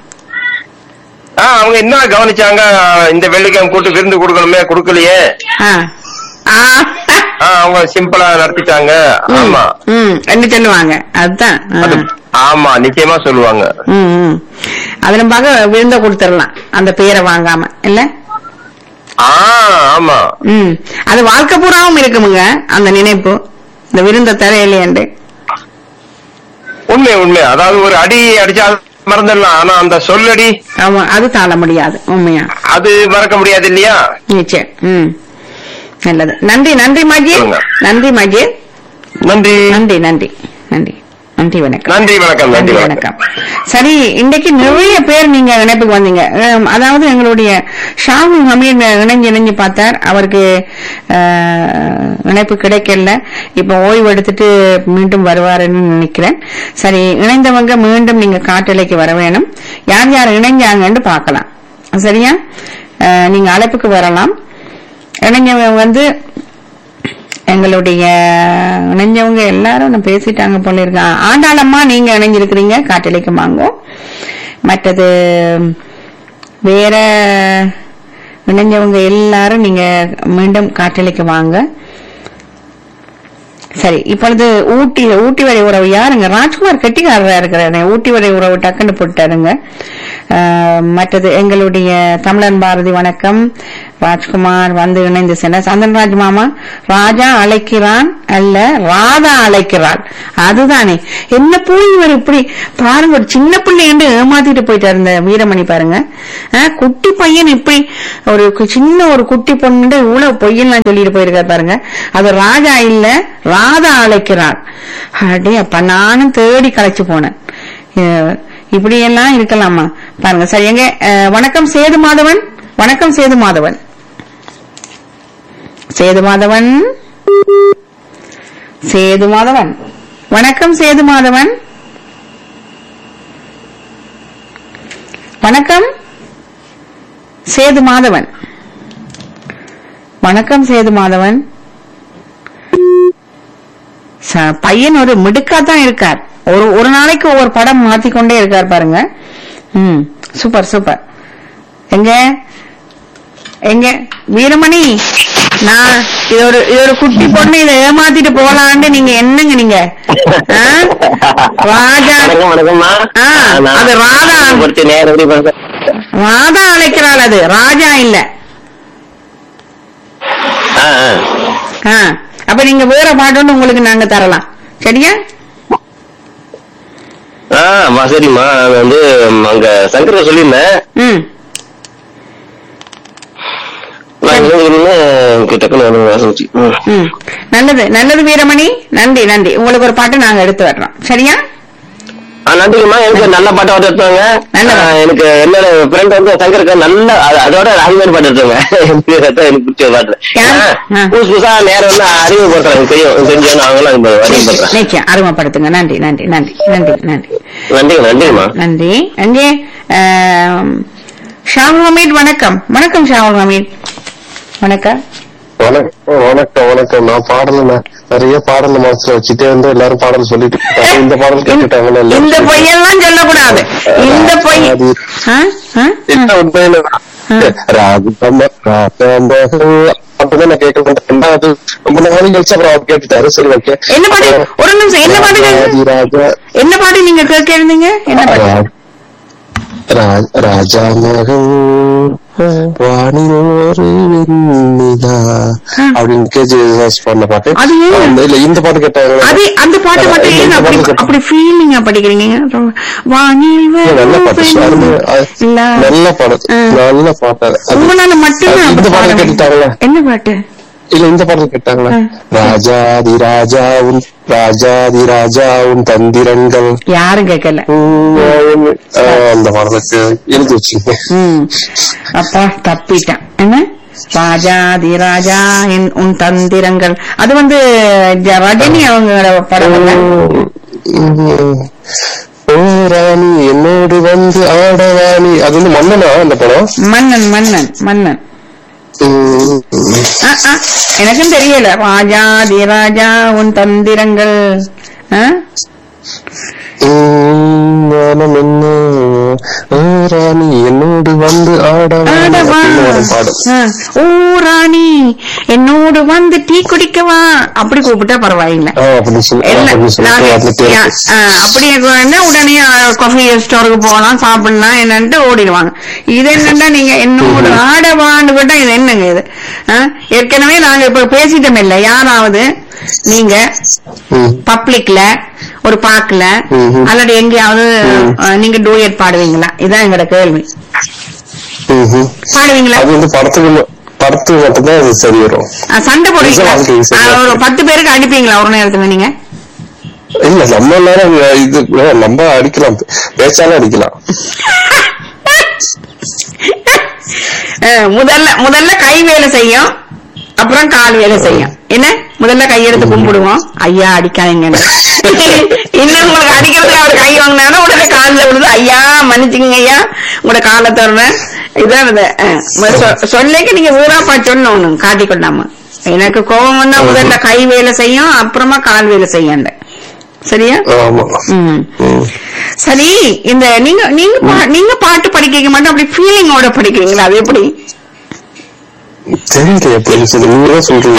ஆ அவங்க என்ன கவனிச்சாங்க இந்த வெள்ளிக்கிழமை கூட்டு விருந்து கொடுக்கணுமே கொடுக்கலையே ஆ. ஆ. ஆ, அவங்க சிம்பிளா நடத்திட்டாங்க ம், ஆமா ம் என்ன சொல்லுவாங்க அதுதான் ஆ. அது ஆமா நிச்சயமா சொல்லுவாங்க ம், ம். அதுல பார்க்க விருந்த கொடுத்துடலாம் அந்த பேரை வாங்காம இல்ல ஆ ஆமா ம் அது வாழ்க்கை பூராவும் இருக்குமுங்க அந்த நினைப்பு இந்த விருந்த தரையிலேண்டு உண்மை உண்மை அதாவது ஒரு அடி அடிச்சா மறந்துடலாம் ஆனா அந்த சொல்லடி ஆமா அது தாழ முடியாது உண்மையா அது மறக்க முடியாது இல்லையா நிச்சயம் ம் நல்லது நன்றி நன்றி மஜித் சொல்லுங்க. நன்றி மஜித் நன்றி நன்றி நன்றி நன்றி நன்றி வணக்கம் நன்றி வணக்கம் நன்றி நன்றி வணக்கம் வணக்கம் சரி இன்றைக்கு நிறைய பேர் நீங்க இணைப்புக்கு வந்தீங்க அஹ், அதாவது எங்களுடைய ஷாவு ஹமீர் இணைஞ்சு இணைஞ்சு பார்த்தார் அவருக்கு அஹ், இணைப்பு கிடைக்கல இப்ப ஓய்வு எடுத்துட்டு மீண்டும் வருவாருன்னு நினைக்கிறேன் சரி இணைந்தவங்க மீண்டும் நீங்க காட்டலைக்கு வர வேணும் யார் யார் இணைஞ்சாங்கன்னு பார்க்கலாம் சரியா அஹ், நீங்க அழைப்புக்கு வரலாம் இணைஞ்சவங்க வந்து எங்களுடைய இணைஞ்சவங்க எல்லாரும் நான் பேசிட்டாங்க போல இருக்கான் ஆண்டாளம்மா நீங்க இணைஞ்சிருக்கிறீங்க காட்டலைக்கு வாங்கோ மற்றது வேற இணைஞ்சவங்க எல்லாரும் நீங்க மீண்டும் காட்டலைக்கு வாங்க சரி இப்பொழுது ஊட்டி ஊட்டி வரை உறவு யாருங்க ராஜ்குமார் கெட்டிக்காரரா இருக்கிறாரு ஊட்டி வரை உறவு டக்குன்னு போட்டாருங்க ஆஹ், மற்றது எங்களுடைய தமிழன் பாரதி வணக்கம் ராஜ்குமார் வந்து இணைந்து சென்ற சந்தன்ராஜ் மாமா ராஜா அழைக்கிறான் அல்ல ராதா அழைக்கிறாள் அதுதானே என்ன போய் இவர் இப்படி பாருங்க ஒரு சின்ன பிள்ளைண்டு ஏமாத்திட்டு போயிட்டாரு இந்த வீரமணி பாருங்க ஆஹ், குட்டி பையன் இப்படி ஒரு கு- சின்ன ஒரு குட்டி பொண்ணு இவ்வளவு பொய்யெல்லாம் சொல்லிட்டு போயிருக்காரு பாருங்க அது ராஜா இல்ல ராதா அழைக்கிறாள் அடே அப்ப நானும் தேடி களைச்சு போனேன் அஹ், இப்படியெல்லாம் இருக்கலாமா பாருங்க சரி எங்க அஹ், வணக்கம் சேது மாதவன் வணக்கம் சேது மாதவன் சேது மாதவன் சேது மாதவன் வணக்கம் சேது மாதவன் வணக்கம் சேது மாதவன் வணக்கம் சேது மாதவன் ச- பையன் ஒரு மிடுக்கா தான் இருக்கார் ஒரு ஒரு நாளைக்கு ஒவ்வொரு படம் மாத்திக்கொண்டே இருக்கார் பாருங்க ம் சூப்பர் சூப்பர் எங்க எங்க வீரமணி நான் இது ஒரு இது ஒரு குட்டி பொண்ணு இதை ஏமாத்திட்டு போலான்னு நீங்க என்னங்க நீங்க ஆ? ராஜா வணக்கம் வணக்கம்மா ஆ, நான் அது ராதா. குறித்து நேரம் எப்படி பேசுறேன்? ராதா அழைக்கிறாள் அது ராஜா இல்ல ஆ, ஆ. ஆ, அப்ப நீங்க வேற பாட்டு ஒண்ணு உங்களுக்கு நாங்க தரலாம் சரியா ஆ, அம்மா சரிம்மா நான் வந்து ம், அங்க சங்கர சொல்லியிருந்தேன் ம் நான் இங்க இருந்து எனக்கு டக்குனு வந்து வாசிச்சு. ம். ம் நல்லது நல்லது வீரமணி நன்றி நன்றி உங்களுக்கு ஒரு பாட்டு நாங்க எடுத்து வர்றோம் சரியா ஆ, நன்றிங்கம்மா எனக்கு நல்ல பாட்டு பாட்டு எடுத்தாங்க நல்ல பாட்டு. ஆ, எனக்கு என்னோட ஃப்ரெண்ட் வந்து சங்கருக்கு நல்ல அது- அதோட ராஜ்மாரி பாட்டு எடுத்தாங்க எனக்கு எனக்கு பிடிச்ச பாட்டு யார்? ஆ, ஆ. புதுசு புதுசா நேரம் வந்து அறிமுகப்படுத்துறாங்க எனக்கு தெரியும் தெரிஞ்சவங்க அவங்களும் இந்த அறிமுகப்படுத்துறேன் நிச்சயம் அறிமுகப்படுத்துங்க நன்றி நன்றி நன்றி நன்றி நன்றி நன்றிங்க நன்றிங்கம்மா நன்றி அங்கே ஆம், ஷாவுல் ஹமீத் வணக்கம் வணக்கம் ஷாவுல் ஹமீத் வணக்கம் வணக்கம் வணக்கம் வணக்கம் நான் பாடல நிறைய பாடல் மனசுல வச்சுட்டே வந்து எல்லாரும் பாடல் சொல்லிட்டு இருக்காங்க. இந்த பாடல் கேட்டுட்டாங்களா இல்லையா? இந்த பொய்யெல்லாம் சொல்லக்கூடாது இந்த பொய் அது ஆ? ஆ? என்ன உண்மையில ராகுபம்ம ராகம்பகம் அப்படிதான் நான் கேட்க மாட்டேன் ரெண்டாவது ரொம்ப நாள் கழிச்சு அப்புறம் அவர் கேட்டுட்டாரு சரி ஓகே என்ன பாட்டு ஒரு நிமிஷம் என்ன பாட்டு கேக்குது? ராஜா என்ன பாட்டு நீங்க கேட்க இருந்தீங்க என்ன பாட்டு ரா- ராஜா மகன் வானிலோரு வெண்ணிலா அப்படின்னு கேஜிஎஸ் பண்ண பாட்டு அது ஏன்? அந்த- இல்ல இந்த பாட்டு கேட்டாங்க அது அந்த பாட்டு மட்டும் இல்ல, ஏன் இந்த அப்படி பாட்டு கேட்டா- அப்படி ஃபீலிங்கா படிக்கிறீங்க வானில் இல்ல, நல்ல பாட்டு வரும் அது- அது இல்ல. நல்ல பாடம் ஆ. நல்ல பாட்டு அது. அது- உங்களால மட்டும்தான் இந்த அப்படி பாட்டு பாட முடியும். கேட்டுட்டாங்களா என்ன பாட்டு இல்ல இந்த பாடல் கேட்டாங்களா ஆ. ராஜாதி ராஜாவும் ராஜாதி ராஜாவும் தந்திரங்கள் யாரும் கேட்கல உம், ஆ, அந்த பாடலுக்கு எழுதி வச்சிருக்கேன் ம் அப்பா தப்பிட்டேன் என்ன ராஜாதி ராஜா என் உன் தந்திரங்கள் அது வந்து ஜ- ரஜினி அவங்களோட படம் இல்ல? உம். ஓ ராணி என்னோடு வந்து ஆடவாணி அது வந்து மன்னனா அந்த படம் மன்னன் மன்னன் மன்னன் உம். ஆ, ஆ, எனக்கும் தெரியல ராஜாதி ராஜா உன் தந்திரங்கள் ஆ? உம், ஞானம் என்ன ஓ ராணி என்னோடு வந்து ஆடவாணி ஆடவா. அப்படின்னு வரும் பாடம் ஆ. ஓ ராணி என்னோடு வந்து டீ குடிக்கவா அப்படி கூப்பிட்டா பரவாயில்லை ஆ, அப்படி சொல்லி இல்ல, அப்படி சொல்லி நாங்க- அதுல பேரு. யா, ஆ, அப்படி என்ன உடனே காஃபி ஸ்டோருக்கு போகலாம் சாப்பிடலாம் என்னன்ட்டு ஓடிடுவாங்க இது என்னன்னா நீங்க என்னோட ஆடவான்னு கேட்டா இது என்னங்க இது ஆ? ஏற்கனவே நாங்க இப்ப பேசிட்டோம் இல்ல யாராவது நீங்க ம். பப்ளிக்ல ஒரு பார்க்ல ம்ஹும். அல்லது எங்கேயாவது ஆ, நீங்க டூயட் பாடுவீங்களா இதான் எங்களோட கேள்வி ம்ஹும். பாடுவீங்களா அது வந்து படத்துக்கு ம- படத்துக்கு மட்டும்தான் அது சரி வரும் ஆ, சண்டை போடுவீங்களா நிஜமா அது சரி. ஆ, ஒரு பத்து பேருக்கு அடிப்பீங்களா ஒரு நேரத்துல நீங்க இல்ல நம்ம எல்லாரும் இது நம்ம அடிக்கலாம் பேச்சாலும் அடிக்கலாம் அஹ் முதல்ல முதல்ல கை வேலை செய்யும் அப்புறம் கால் வேலை செய்யும் என்ன முதல்ல கையெடுத்து கும்பிடுவோம் ஐயா அடிக்காதீங்க இன்னும் உங்களுக்கு அடிக்கிறதுக்கு அவர் கை வாங்கினாலும் உடனே காலில் விழுது ஐயா மன்னிச்சுங்க ஐயா உங்களோட காலை தர்றேன் இதான் இது அஹ், முதல்ல சொ- சொல்லிக்க நீங்க ஊராப்பா சொன்னோம் காட்டி கொண்டாம எனக்கு கோபம் வந்தா முதல்ல கை வேலை செய்யும் அப்புறமா கால் வேலை செய்யும் சரியா ஆமா ம் ம். சரி இந்த நீங்க நீங்க பா- நீங்க பாட்டு படிக்க மாட்டோம் அப்படி ஃபீலிங்கோட படிக்கிறீங்களா அது எப்படி தெரியல எப்படி சொல்லி நீங்க தான் சொல்றீங்க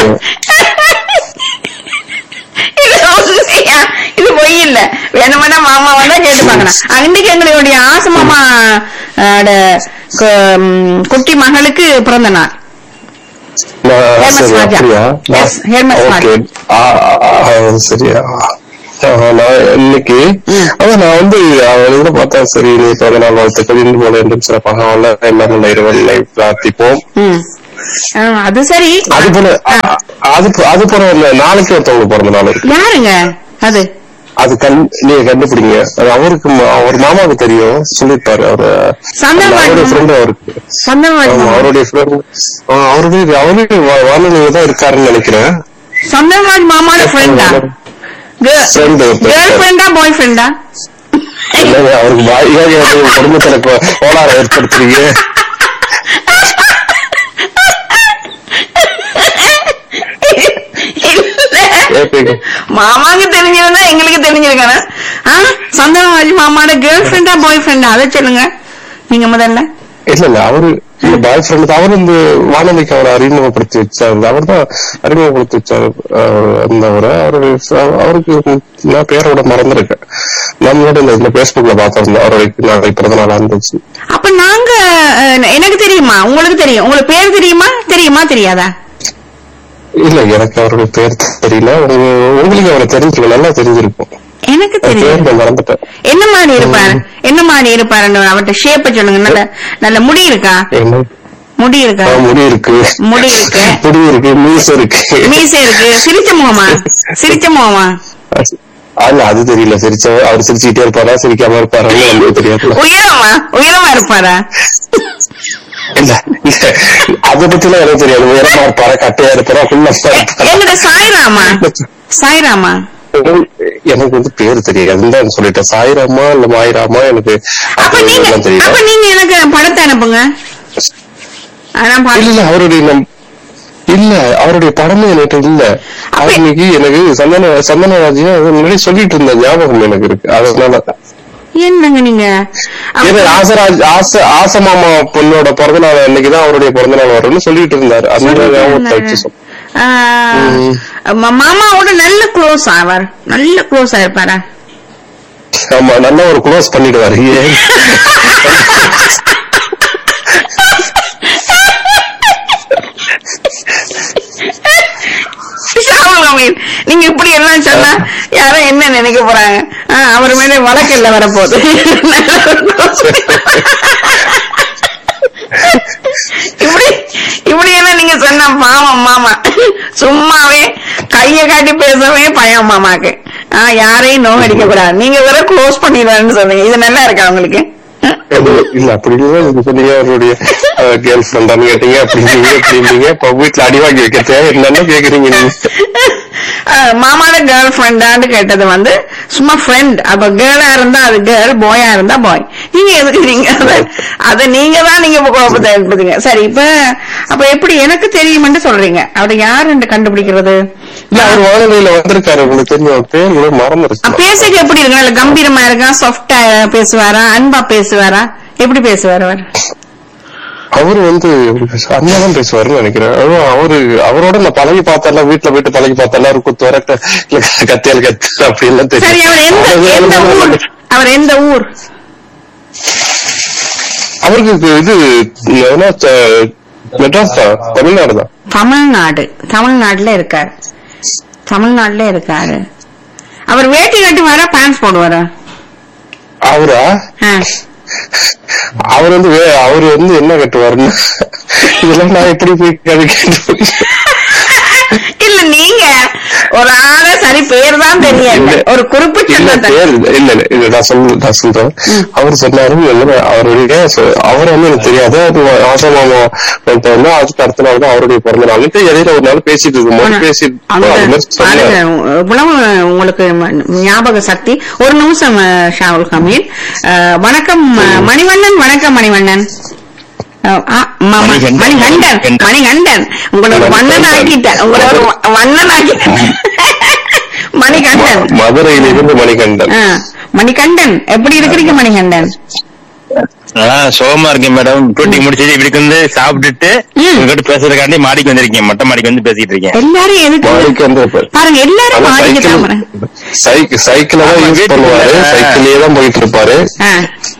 இது உண்மையா? இது பொய் இல்ல வேணுமென்னா மாமா வந்தா கேட்டு பாக்கலாம் அன்னைக்கு எங்களுடைய ஆசை மாமா ஓட கு- ம், குட்டி மகளுக்கு பிறந்த நாள் நான் ஹேமஸ் சரி ராஜா. அப்படியா Yes, ஹேமஸ் ஓகே ராஜா. சரியா ஆ, நான் இன்னைக்கு அதான் நான் வந்து அவங்களோட பார்த்தா சரி நீ பிறந்த நாள் வாழ்த்துக்கள் இன்று போல என்றும் சிறப்பாக வாழ எல்லாரும் நல்ல இறைவனை பிரார்த்திப்போம் ம். ஆ, அது சரி அது போல அ- அது போ- அது போல இல்ல நாளைக்கு ஒருத்தவங்களுக்கு பிறந்த நாள் இருக்கு யாருங்க அது அது கண் நீங்க கண்டுபிடிங்க அது அவருக்கு ம- அவர் மாமாவுக்கு தெரியும் சொல்லிருப்பாரு அவரு சந்தர்ப்பம் அவருடைய இருக்குமா? ஃப்ரெண்ட் அவருக்கு சந்தனராஜ் ஆமா, மாமா அவருடைய ஃப்ரெண்ட் அவருடைய அவருடைய வா- வானொலியில தான் இருக்காருன்னு நினைக்கிறேன் சந்தனராஜ் மாமாவோட ஃப்ரெண்டா Friend ஒருத்தர். கேர்ள் ஃப்ரெண்டா பாய் ஃப்ரெண்டா இல்லைங்க, அவருக்கு வாயாக குடும்பத்துல கோ- கோளாறு ஏற்படுத்துறீங்க ஏப்பீங்க. மாமாக்கு தெரிஞ்சிருந்தா எங்களுக்கு தெரிஞ்சிருக்கானே ஆ சந்தனராஜ் மாமாவோட கேர்ள் ஃப்ரெண்டா பாய் ஃப்ரெண்டா அதை சொல்லுங்க நீங்க முதல்ல இல்ல இல்ல அவரு இல்ல பாய் ஃப்ரெண்ட் அவர் இந்த வானொலிக்கு அவரை அறிமுகப்படுத்தி வச்சாரு அவர் தான் அறிமுகப்படுத்தி வச்சாரு அஹ், அந்த அவரை அவருடைய ச- அவருக்கு நான் பேரோட மறந்துருக்கேன் நம்மளோட இந்த இந்த பேஸ்புக்ல பார்த்திருந்தோம் அவருடைய நாளை பிறந்த நாளா இருந்துச்சு அப்ப நாங்க அஹ், எனக்கு தெரியுமா உங்களுக்கு தெரியும் உங்களுக்கு பேர் தெரியுமா தெரியுமா தெரியாதா இல்ல எனக்கு அவருடைய பேர் தெரியல உங்க- உங்களுக்கு அவரை தெரிஞ்சிருக்கும் நல்லா தெரிஞ்சிருக்கும் எனக்கு அவர் தெரியும் பேர் நான் மறந்துட்டேன் என்ன மாதிரி இருப்பாரு என்ன மாதிரி இருப்பாரு அவர்கிட்ட ஷேப்ப சொல்லுங்க நல்ல நல்ல முடி இருக்கா என்ன முடி இருக்கா ஆ, முடி இருக்கு முடி இருக்கு. முடி இருக்கு மீச இருக்கு மீசை இருக்கு சிரிச்ச முகமா சிரிச்ச முகமா அல்ல அது தெரியல சிரிச்ச அவர் சிரிச்சுக்கிட்டே இருப்பாரா சிரிக்காம இருப்பாரான்னு நமக்கு தெரியாது உயரமா உயரமா இருப்பாரா இல்ல இல்ல அத பத்தி எல்லாம் எனக்கு தெரியாது உயரமா இருப்பாரா கட்டையா இருப்பாரா குள்ளமா இருப்பாரா எங்கட சாய்ராமா சாய்ராமா எனக்கு வந்து பேர் தெரியாது தான் சொல்லிட்டேன் சாய்ராமா இல்ல மாயிராமா எனக்கு அப்ப அது நீங்க எல்லாம் தெரியல அப்ப நீங்க எனக்கு படத்தை அனுப்புங்க ஆ, நான் இல்ல பாத்து- இல்ல அவருடைய நம்- இல்ல அவருடைய படமே எனக்கு இல்ல அவர் இன்னைக்கு எனக்கு சந்தன சந்தனராஜியா முன்னாடி சொல்லிட்டு இருந்த ஞாபகம் எனக்கு இருக்கு அதனால என்னங்க நீங்க அப்ப- ஏன்னா ஆசராஜ் ஆச ஆசமாமா பொண்ணோட பிறந்த நாள் அன்னைக்குதான் அவருடைய பிறந்த நாள் வரும்னு சொல்லிட்டு இருந்தாரு அந்த சொல்லிட்டு ஞாபகத்தை இருந்தாரு. வச்சு சொன்னேன். ஆ, ம- மாமாவோட நல்ல க்ளோஸ் ஆவார் நல்ல க்ளோஸ் ஆயிருப்பாரா ஆமா நல்லா ஒரு க்ளோஸ் பண்ணிடுவாரு ஏன் ஷாவுல் அமீன் நீங்க இப்படி எல்லாம் சொன்னா யாரும் என்ன நினைக்க போறாங்க ஆ, அவர் மேல வழக்கல்ல வரப்போகுது நல்ல ஒரு close. இப்படி இப்படி எல்லாம் நீங்க சொன்ன பாவம் மாமா சும்மாவே கைய காட்டி பேசவே பயம் மாமாக்கு ஆ, யாரையும் நோகடிக்க கூடாது நீங்க வேற க்ளோஸ் பண்ணிடுவாருன்னு சொன்னீங்க இது நல்லா இருக்கா உங்களுக்கு இல்ல அப்படி இல்ல நீங்க சொன்னீங்க அவருடைய கேர்ள் ஃப்ரெண்டான்னு கேட்டீங்க அப்படி நீங்க அப்படி இப்ப வீட்டுல அடி வாங்கி வைக்க தேவை என்னன்னு கேக்குறீங்க நீங்க அஹ் மாமாவோட கேர்ள் ஃப்ரெண்டான்னு கேட்டது வந்து சும்மா ஃப்ரெண்ட் அப்ப கேர்ளா இருந்தா அது கேர்ள் பாயா இருந்தா பாய் நீங்க எதுக்கு நீங்க அத- அத நீங்க தான் நீங்க இப்ப குழப்பத்தை ஏற்படுத்துங்க சரி இப்ப அப்ப எப்படி எனக்கு தெரியுமென்று சொல்றீங்க அவர் யாருன்னு கண்டுபிடிக்கிறது இல்ல அவர் வானொலியில வந்திருக்காரு உங்களுக்கு தெரியும் அவர் பேர் கூட அஹ் மறந்துருச்சு பேசுக்கு எப்படி இருக்கு நல்ல கம்பீரமா இருக்கா சாஃப்டா பேசுவாரா அன்பா பேசுவாரா எப்படி பேசுவார் அவர் அவரு வந்து எப்படி பேச- அண்ணாதான் பேசுவாருன்னு நினைக்கிறேன் அதுவும் அவரு அவரோட நான் பழகி பார்த்தெல்லாம் வீட்டுல போயிட்டு பழகி பார்த்தெல்லாம் இருக்கு துரட்ட இல்ல கத்தியால் கத்து அப்படி எல்லாம் சரி அவர் எந்த எந்த ஊர் தெரியும் அவர் எந்த ஊர் அவருக்கு இது என்ன, ச- மெட்ராஸ் தான் தமிழ்நாடு தான் தமிழ்நாடு தமிழ்நாட்டுல இருக்காரு தமிழ்நாட்டுல இருக்காரு அவர் வேட்டி கட்டுவாரா பேண்ட்ஸ் போடுவாரா அவரா ஆ. அவர் வந்து வே- அவர் வந்து என்ன கட்டுவாருன்னு இதெல்லாம் நான் எப்படி போய் அது கேட்டு இல்ல நீங்க ஒரு ஆள சரி பேர் தான் தெரியல ஒரு குறிப்பு இல்ல சொன்னதை பேர் இல்ல இல்ல இல்ல இது நான் சொல்ல நான் சொல்றேன் அவர் சொன்னாரு இல்ல அவருடைய சொ- அவர் வந்து எனக்கு தெரியாது அது ஆசமாமா வந்து அதுக்கு அடுத்த நாள் தான் அவருடைய பிறந்த நாள் இடையில ஒரு நாள் பேசிட்டு இருக்கும்போது பேசிட்டு அந்த அது மாதிரி பாருங்க, சொன்னாரு இவ்வளவு உங்களுக்கு ம- ஞாபக சக்தி ஒரு நிமிஷம் அஹ், ஷாவுல் ஹமீர் அஹ், வணக்கம் அஹ், மணிவண்ணன் வணக்கம் மணிவண்ணன் அஹ், ஆ, ம- ம- மணிகண்டன். மணிகண்டன் மணிகண்டன் உங்களை ஒரு வண்ணன் ஆக்கிட்டேன் உங்களை ஒரு வ- வண்ணன் ஆக்கிட்டேன் மணிகண்டன் மதுரையில இருந்து மணிகண்டன் ஆ, மணிகண்டன் எப்படி இருக்கிறீங்க மணிகண்டன் ஆஹ் சோகமா இருக்கேன் மேடம் டூட்டி முடிச்சிட்டு இப்படி வந்து சாப்பிட்டுட்டு ம். உங்ககிட்ட பேசுறதுக்காண்டி மாடிக்கு வந்திருக்கேன் மொட்டை மாடிக்கு வந்து பேசிட்டு இருக்கேன் எல்லாரும் எதுக்கு மாடிக்கு வந்து இருப்பாரு. பாருங்க எல்லாரும் ஆனா மாடிக்கு சைக்கிள் தாமரை சைக்கிள் சைக்கிள தான் ஆமா, யூஸ் வீட்டுக்கு பண்ணுவாரு இல்ல. சைக்கிள்லயே தான் போயிட்டு இருப்பாரு ஆ.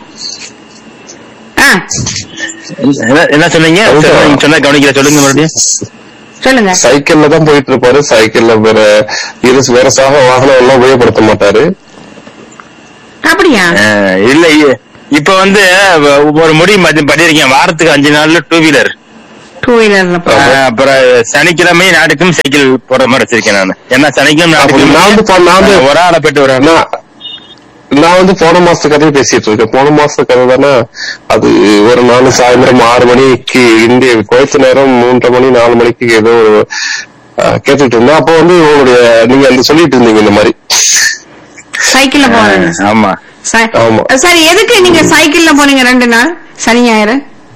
ஆ, என்ன- என்ன சொன்னீங்க அதுதான். சரி, நீங்க சொன்னா கவனிக்கல சொல்லுங்க மறுபடியும் சொல்லுங்க சைக்கிள்ல தான் போயிட்டு இருப்பாரு சைக்கிள்ல வேற இரு வேற சாக வாகனம் எல்லாம் உபயோகப்படுத்த மாட்டாரு அப்படியா ஆஹ் இல்ல இ- இப்ப வந்து வ- ஒரு முடிவு மதி- பண்ணிருக்கேன் வாரத்துக்கு அஞ்சு நாள்ல டூ வீலர் டூ வீலர்ல போ ஆஹ் அப்புறம் சனிக்கிழமை நாட்டுக்கும் சைக்கிள் போற மாதிரி வச்சிருக்கேன் நான் ஏன்னா சனிக்கிழமை அப்ப நாட்டுக்கும் நான் வந்து போ- நான் வந்து- ஒரு ஆளை போயிட்டு வரேன் நான் நான் வந்து போன மாசத்து கதையை பேசிட்டு இருக்கேன் போன மாசத்து கதை தானே அது ஒரு நாள் சாயந்தரம் ஆறு மணிக்கு இந்திய குவைத்து நேரம் மூன்றரை மணி நாலு மணிக்கு ஏதோ அஹ், கேட்டுட்டு இருந்தேன் அப்போ வந்து உங்களுடைய நீங்க அந்த சொல்லிட்டு இருந்தீங்க இந்த மாதிரி சைக்கிள்ல போறேன் ஆமா ச- ஆமா. சரி எதுக்கு நீங்க சைக்கிள்ல போனீங்க ரெண்டு நாள் சனி ஞாயிறு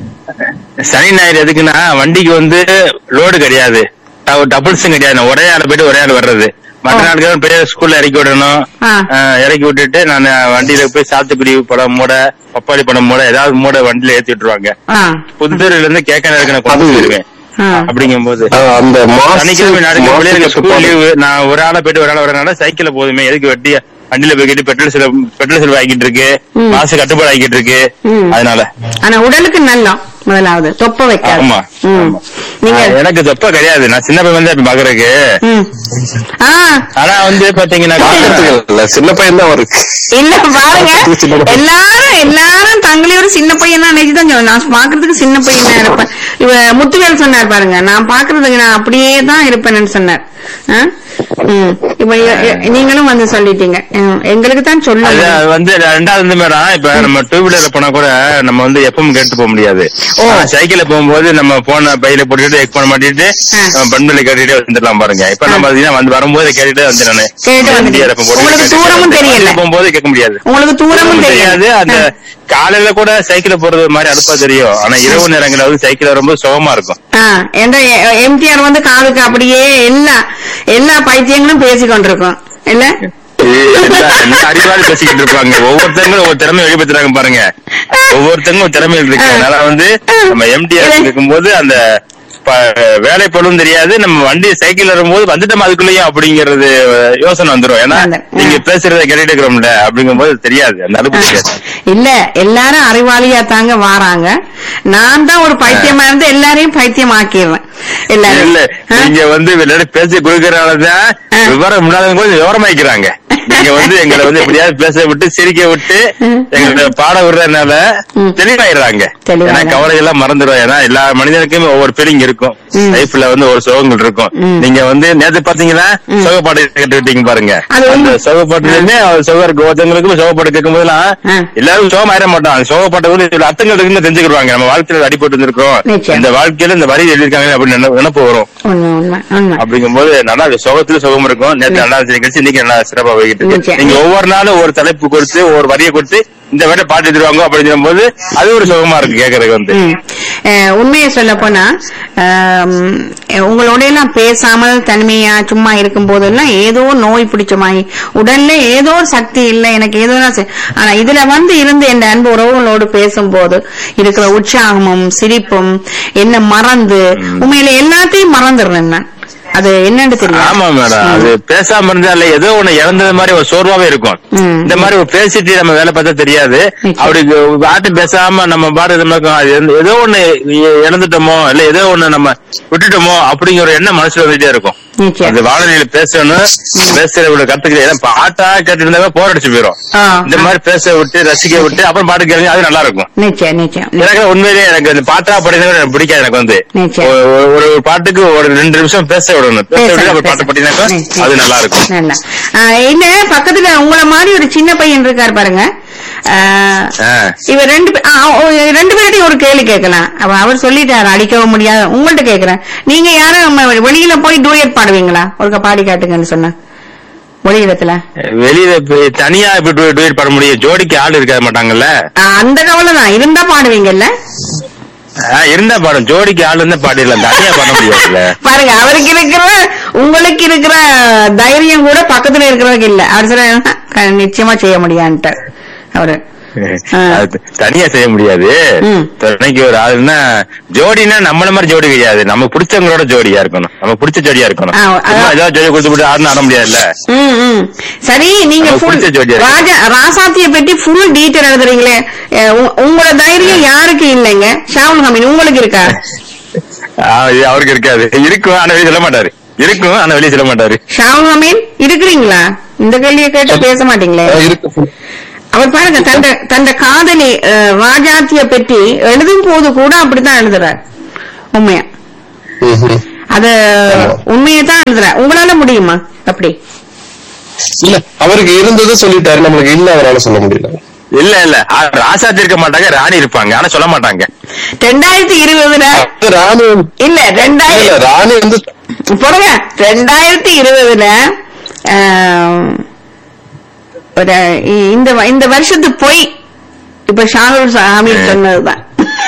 சனி ஞாயிறு எதுக்குன்னா வண்டிக்கு வந்து லோடு கிடையாது டபுள்ஸும் கிடையாது நான் ஒரே ஆள் போயிட்டு ஒரே ஆள் வர்றது மற்ற ஆ. நாளுக்கு போய் ஸ்கூல்ல இறக்கி விடணும் ஆ. ஆஹ் இறக்கி விட்டுட்டு நான் வண்டியில போய் சாத்துக்குடி பழம் மூட பப்பாளி பழம் மூட ஏதாவது மூட வண்டியில ஏத்தி விட்டுருவாங்க ஆ புதுத்தூர்ல இருந்து கேட்க நேரக்கு நான் கொண்டு அது- போயிருவேன் ஆ. அப்படிங்கும் போது அஹ், அந்த சனிக்கிழமை நாளைக்கு மாசம் ஸ்கூல் லீவு நான் ஒரு ஆளை போயிட்டு ஒரு ஆளை வரனால சைக்கிள்ல போதுமே எதுக்கு வெட்டி வண்டியில போய்கிட்டு பெட்ரோல் செலவு பெட்ரோல் செலவு ஆகிட்டு இருக்கு ம். மாசு கட்டுப்பாடு ஆகிட்டு இருக்கு ம். அதனால ஆனா உடலுக்கு நல்லம் முதலாவது தொப்ப வைக்காது ஆமா ம். ஆமா. நீங்க ஆஹ் எனக்கு தொப்ப கிடையாது நான் சின்ன பையன் தான் இப்ப பாக்குறதுக்கு ம். ஆ ஆனா வந்து பாத்தீங்கன்னா பாக்கிறதுக்கு இல்ல சின்ன பையன் தான் அவருக்கு இல்ல பாருங்க சின்ன பையன். எல்லாரும் எல்லாரும் தங்களே ஒரு சின்ன பையன் தான் நினைச்சுதான் சொல்லுவேன் நான் பாக்குறதுக்கு சின்ன பையன் தான் இருப்பேன் இவ முத்துவேல் சொன்னார் பாருங்க நான் பாக்குறதுக்கு நான் அப்படியே தான் இருப்பேன்னு சொன்னார் ஆ? ம். இப்ப எ- எ- நீங்களும் வந்து சொல்லிட்டீங்க ம். எங்களுக்கு தான் அது சொல்லுங்க அது வந்து ரெண்டாவது வந்து மேடம் இப்ப நம்ம டூ வீலர்ல போனா கூட நம்ம வந்து எப்பவும் கேட்டு போக முடியாது ஓ. ஆனா சைக்கிள்ல போகும்போது நம்ம போன பையில போட்டுட்டு எக் பண்ண மாட்டிட்டு ஆ. பண்பில கேட்டுட்டே வந்துடலாம் பாருங்க இப்ப நம்ம பாத்தீங்கன்னா வந்து வரும்போது கேட்டுட்டே வந்து நானு கேட்டு வந்துட்டீங்க. இந்தியால இப்ப போட்டு உங்களுக்கு கேட்டுட்டு தூரமும் வந்து தெரியல. போகும்போது கேட்க முடியாது உங்களுக்கு தூரமும் தெரியாது அந்த தெரியாது காலையில கூட சைக்கிள்ல போறது ஒரு மாதிரி அலுப்பா தெரியும் ஆனா இரவு நேரங்கள்ல வந்து சைக்கிள் வரும்போது சுகமா இருக்கும் என்ற எம்டிஆர் வந்து காதுக்கு அப்படியே எல்லா எல்லா பைத்தியங்களும் பேசி கொண்டிருக்கோம் இல்ல என்ன அறிவாளி பேசிக்கிட்டு இருப்பாங்க ஒவ்வொருத்தங்களும் ஒவ்வொரு திறமை வெளிப்படுத்துறாங்க பாருங்க ஒவ்வொருத்தங்களும் ஒரு திறமையில் இருக்கு அதனால வந்து நம்ம எம்டிஆர் இருக்கும்போது அந்த ப- வேலை பழுவும் தெரியாது நம்ம வண்டி சைக்கிள் வரும்போது வந்துட்டோம் அதுக்குள்ளேயும் அப்படிங்கறது யோசனை வந்துரும் ஏன்னா அந்த- நீங்க பேசுறத கேட்டுட்டு இருக்கிறோம்ல அப்படிங்கும்போது தெரியாது அந்த அளவுக்கு தெரியாது இல்ல எல்லாரும் அறிவாளியா தாங்க வாராங்க நான் தான் ஒரு பைத்தியமா இருந்து எல்லாரையும் பைத்தியம் ஆக்கிடுறேன் இல்ல எல்லாரும் ஆ? நீங்க வந்து விளையாடி பேசி கொடுக்கறனாலதான் ஆ. விவரம் இல்லாதவங்க கொஞ்சம் விவரமாக்கிறாங்க நீங்க வந்து எங்களை வந்து எப்படியாவது பேச விட்டு சிரிக்க விட்டு எங்களை பாட விடுறதுனால ம். தெளிவாயிடுறாங்க தெளிவாயிடுறாங்க. ஏன்னா கவலை எல்லாம் மறந்துடும் ஏன்னா எல்லா மனிதனுக்குமே ஒவ்வொரு ஃபீலிங் இருக்கும் ம். லைஃப்ல வந்து ஒரு சுகங்கள் இருக்கும் ம். நீங்க வந்து நேத்து பாத்தீங்கன்னா ம். சுகப்பாடு கேட்டுக்கிட்டீங்க பாருங்க அது அந்த உண்மை. சுகப்பாட்டுலயுமே சுகம் இருக்கு ஒருத்தவங்களுக்கும் சுகப்பாடு கேட்கும் போதெல்லாம் ஆ. எல்லாரும் சுகம் ஆயிட மாட்டோம் அந்த சுகப்பாட்டை வந்து இதுல அர்த்தங்கள் இருக்குன்னு தெரிஞ்சுக்கிடுவாங்க நம்ம வாழ்க்கையில அடிபட்டு இருந்திருக்கோம் நிச்சயம். இந்த வாழ்க்கையில இந்த வரி எழுதியிருக்காங்க அப்படின்னு நினை- நினைப்பு வரும் உண்மை உண்மை உண்மை அப்படிங்கும்போது நல்லா அது சுகத்துல சுகம் இருக்கும் நேற்று நல்லா இருந்துச்சு நிகழ்ச்சி இன்னைக்கு நல்லா சிறப்பா போய்கிட்டு இருக்கு நிச்சயம். நீங்க ஒவ்வொரு நாளும் ஒரு தலைப்பு கொடுத்து ஒரு வரியை கொடுத்து இந்த வேலை பாட்டு தருவாங்க அப்படின்னு போது அது ஒரு சுகமா இருக்கு கேக்குறதுக்கு வந்து ம். அஹ், உண்மையை சொல்ல போனா உங்களோட எல்லாம் பேசாமல் தனிமையா சும்மா இருக்கும் போதெல்லாம் ஏதோ நோய் பிடிச்ச மாதிரி உடல்ல ஏதோ ஒரு சக்தி இல்லை எனக்கு ஏதோ ஒரு செ- ஆனா இதுல வந்து இருந்து என் அன்பு உறவுகளோடு பேசும்போது இருக்கிற உற்சாகமும் சிரிப்பும் என்ன மறந்து உண்மையில எல்லாத்தையும் மறந்துடுறேன் நான் அது என்னன்னு தெரியும் ஆமா மேடம் அது பேசாம இருந்தால ஏதோ ஒண்ணு இழந்தது மாதிரி ஒரு சோர்வாவே இருக்கும் ம். இந்த மாதிரி ஒரு பேசிட்டு நம்ம வேலை பார்த்தா தெரியாது நிச்சயம். அப்படி பாட்டு பேசாம நம்ம பாட்டு இது மாதிரி இருக்கும். அது எந்த- ஏதோ ஒண்ணு இ- இழந்துட்டோமோ இல்ல ஏதோ ஒண்ணு நம்ம விட்டுட்டோமோ அப்படிங்கிற ஒரு எண்ணம் மனசுல வந்துட்டே இருக்கும் நிச்சயம் அந்த வானொலியில பேசணும் பேசுற இவ்வளவு கத்துக்கிட்டு ஏன்னா பாட்டா கேட்டு இருந்தா போர் அடிச்சு போயிடும் ஆ. இந்த மாதிரி பேச விட்டு ரசிக்க விட்டு அப்புறம் பாட்டு கேளுங்க அது நல்லா இருக்கும் நிச்சயம் நிச்சயம் எனக்கு உண்மையிலேயே எனக்கு அந்த பாட்டா படிக்கிறது எனக்கு பிடிக்காது எனக்கு வந்து நிச்சயம். ஒரு- ஒரு- ஒரு பாட்டுக்கு ஒரு ரெண்டு நிமிஷம் பேச விடணும் பேச விட்டு பேசலாம், அப்புறம் பாட்டு படினாக்கா பேசலாம். அது நல்லா இருக்கும் நல்லா ஆஹ் இல்ல பக்கத்துல உங்கள மாதிரி ஒரு சின்ன பையன் இருக்காரு பாருங்க ஆஹ் ஆ. இவர் ரெண்டு பே- ஆ, ஓ, ரெண்டு பேர்ட்டையும் ஒரு கேள்வி கேட்கலாம் அவ அவர் சொல்லிட்டாரு அடிக்கவும் முடியாது உங்கள்ட்ட கேக்குறேன் நீங்க யாரும் நம்ம வெளியில போய் டூயட் பாடுவீங்களா ஒருக்க பாடி காட்டுங்கன்னு சொன்ன வெளியிடத்துல வெளியில போய் தனியா இப்படி டு- duet பாட முடியும் ஜோடிக்கு ஆள் இருக்க மாட்டாங்கல்ல ஆஹ் அந்த கவலை தான் இருந்தா பாடுவீங்கல்ல ஆ, இருந்தா பாடும் ஜோடிக்கு ஆள் இருந்தா பாடிடலாம் தனியா பாட முடியாதுல்ல பாருங்க அவருக்கு இருக்கிற உங்களுக்கு இருக்கிற தைரியம் கூட பக்கத்துல இருக்கிறவங்க இல்ல அவர் சொல்ற நிச்சயமா செய்ய முடியான்ட்டு அவரு ஆ. அது தனியா செய்ய முடியாது ம். துணைக்கு ஒரு ஆளுன்னா ஜோடினா நம்மள மாதிரி ஜோடி கிடையாது நமக்கு பிடிச்சவங்களோட ஜோடியா இருக்கணும் நமக்கு பிடிச்ச ஜோடியா இருக்கணும் ஆ, அதான். சும்மா ஏதாவது ஜோடி கொடுத்து விட்டு ஆடுனா ஆட முடியாதுல்ல ம், ம். சரி நீங்க நமக்கு full- பிடிச்ச ஜோடியா இருக்கு. ராஜா ராசாத்திய பற்றி ஃபுல் டீட்டெயில் எழுதுறீங்களே அஹ் உ- உங்களோட தைரியம் யாருக்கு இல்லைங்க ஷாவுல் ஹமீன் உங்களுக்கு இருக்கா ஆ, இது அவருக்கு இருக்காது இருக்கும் ஆனா வெளியே சொல்ல மாட்டாரு இருக்கும் ஆனா வெளியே சொல்ல மாட்டாரு ஷாவுல் ஹமீன் இருக்கிறீங்களா இந்த கேள்வியை கேட்டு பேச மாட்டீங்களே இருக்கு அவர் பாருங்க தந்த தந்த காதலி அஹ், ராஜாத்திய பற்றி எழுதும் போது கூட அப்படித்தான் எழுதுறார் உண்மையா ம்ஹும். அது உண்மையை தான் எழுதுற உங்களால முடியுமா அப்படி இல்ல அவருக்கு இருந்தது சொல்லிட்டாரு நம்மளுக்கு இல்ல அவரால சொல்ல முடியல இல்ல இல்ல ஆ, ராசாத்தி இருக்க மாட்டாங்க ராணி இருப்பாங்க ஆனா சொல்ல மாட்டாங்க ரெண்டாயிரத்தி இருபதுல அது ராணி இல்ல இல்ல ரெண்டாயிரம் ராணி வந்து போடுங்க ரெண்டாயிரத்தி இருபதுல ஒரு இ- இந்த வ- இந்த வருஷத்து பொய் இப்ப ஷானூர் ஹமீத் சொன்னதுதான்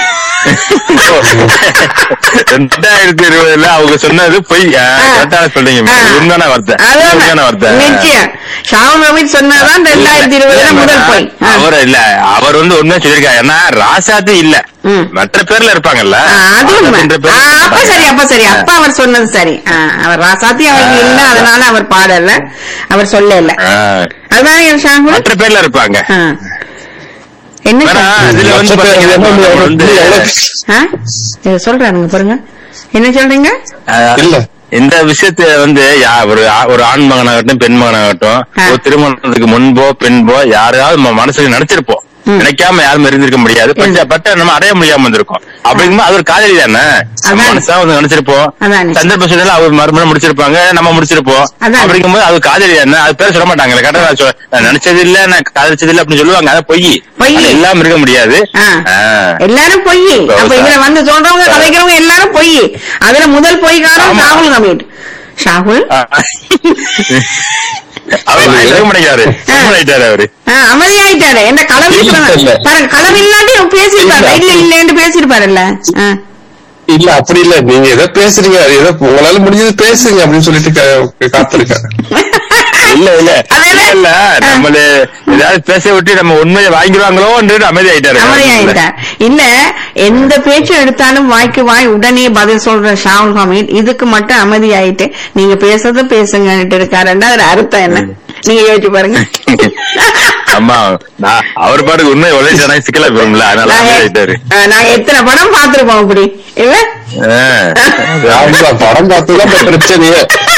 ரெண்டாயிரத்தி இருபதுல அவங்க சொன்னது பொய் ஆ, correct ஆ சொல்றீங்க இது உண்மையான வார்த்தை அதான் உண்மையான வார்த்தை நிச்சயம் ஷானூர் ஹமீத் சொன்னதுதான் ரெண்டாயிரத்தி இருபதுல முதல் பொய் ஆ. அவர் இல்ல அவர் வந்து உண்மையா சொல்லியிருக்காரு ஏன்னா ராசாத்தி இல்ல ம். மற்ற பேர்ல இருப்பாங்க ஆ, அது உண்மை ராசாத்தின்ற ஆ, பேர்ல அப்ப சரி அப்ப சரி அப்ப அவர் சொன்னது சரி ஆ, அவர் ராசாத்தி அவருக்கு இல்ல அதனால அவர் பாடல அவர் சொல்லல ஆ, அதுதானே ஷானூர் மற்ற பேர்ல இருப்பாங்க ஆ. என்ன வேணா, சார்? இதுல வந்து மற்ற பேர் பாத்தீங்கன்னா எவ்வளவு- அவர் வந்து ஆ? இத சொல்றாருங்க பாருங்க என்ன சொல்றீங்க ஆ, இல்ல இந்த விஷயத்த வந்து யா- ஒரு ஆ- ஒரு ஆண் மகனாகட்டும் பெண் மகனாகட்டும் ஆ. ஒரு திருமணத்துக்கு முன்போ பின்போ யாரையாவது நம்ம மனசுல நினைச்சிருப்போம் ம். நினைக்காம யாரும் இருந்திருக்க முடியாது பட்ட பட்ட நம்ம அடைய முடியாம இருந்திருக்கோம் அப்படிங்கும்போது அது ஒரு காதலி தானே நம்ம அதானே. மனசா வந்து நினைச்சிருப்போம் அதானே. சந்தர்ப்ப சூழ்நிலை அவர் மறுமணம் முடிச்சிருப்பாங்க நம்ம முடிச்சிருப்போம் அதானே. அப்படிங்கும்போது அது காதலி தானே அது பேர் சொல்ல மாட்டாங்களே கரெக்டா நான் சொ- நான் நினைச்சது இல்ல நான் காதலிச்சது இல்ல அப்படின்னு சொல்லுவாங்க அது பொய் பொய். அது எல்லாம் இருக்க முடியாது ஆ. ஆ. எல்லாரும் பொய் அப்ப இதுல வந்து சொல்றவங்க கதைக்கிறவங்க எல்லாரும் பொய் அதுல முதல் பொய்காரன் ஆமா. ராகுல் கமீட் ஷாகுல் ஆ. அவர் இருக்க மாட்டேங்கிறாரு ஆயிட்டாரு அவரு ஆ, அமைதியாயிட்டாரு என்ன களம் இல்ல, இல்ல. பாருங்க களம் இல்லாட்டி பேசிருப்பாரு இல்ல. இல்ல இல்லன்னு பேசிருப்பாருல்ல ஆ. இல்ல அப்படி இல்ல நீங்க ஏதோ பேசுறீங்க அது ஏதோ உங்களால முடிஞ்சது பேசுங்க அப்படின்னு சொல்லிட்டு கா- காத்திருக்கேன் இல்ல இல்ல அதெல்லாம் இல்ல நம்மள ஏதாவது பேச விட்டு நம்ம உண்மையை வாங்கிடுவாங்களோன்றது அமைதி ஆயிட்டாரு அமைதியாயிட்டார் இல்ல எந்த பேச்சு எடுத்தாலும் வாய்க்கு வாய் உடனே பதில் சொல்ற ஷாவுல் ஹமீத் இதுக்கு மட்டும் அமைதியாயிட்டு நீங்க பேசுறது பேசுங்கன்னுட்டு இருக்காருன்னா அதுல அர்த்தம் என்ன நீங்க யோசிச்சு பாருங்க அம்மா நான் அவர் பாட்டுக்கு உண்மை உழைச்சானா சிக்கலா போயிரும்ல அதனால நாங்க அமைதி ஆயிட்டாரு ஆ, நாங்க எத்தனை படம் பார்த்திருப்போம் அப்படி இல்ல ஆ. ஆமா, படம் பார்த்துதான் இப்ப பிரச்சனையே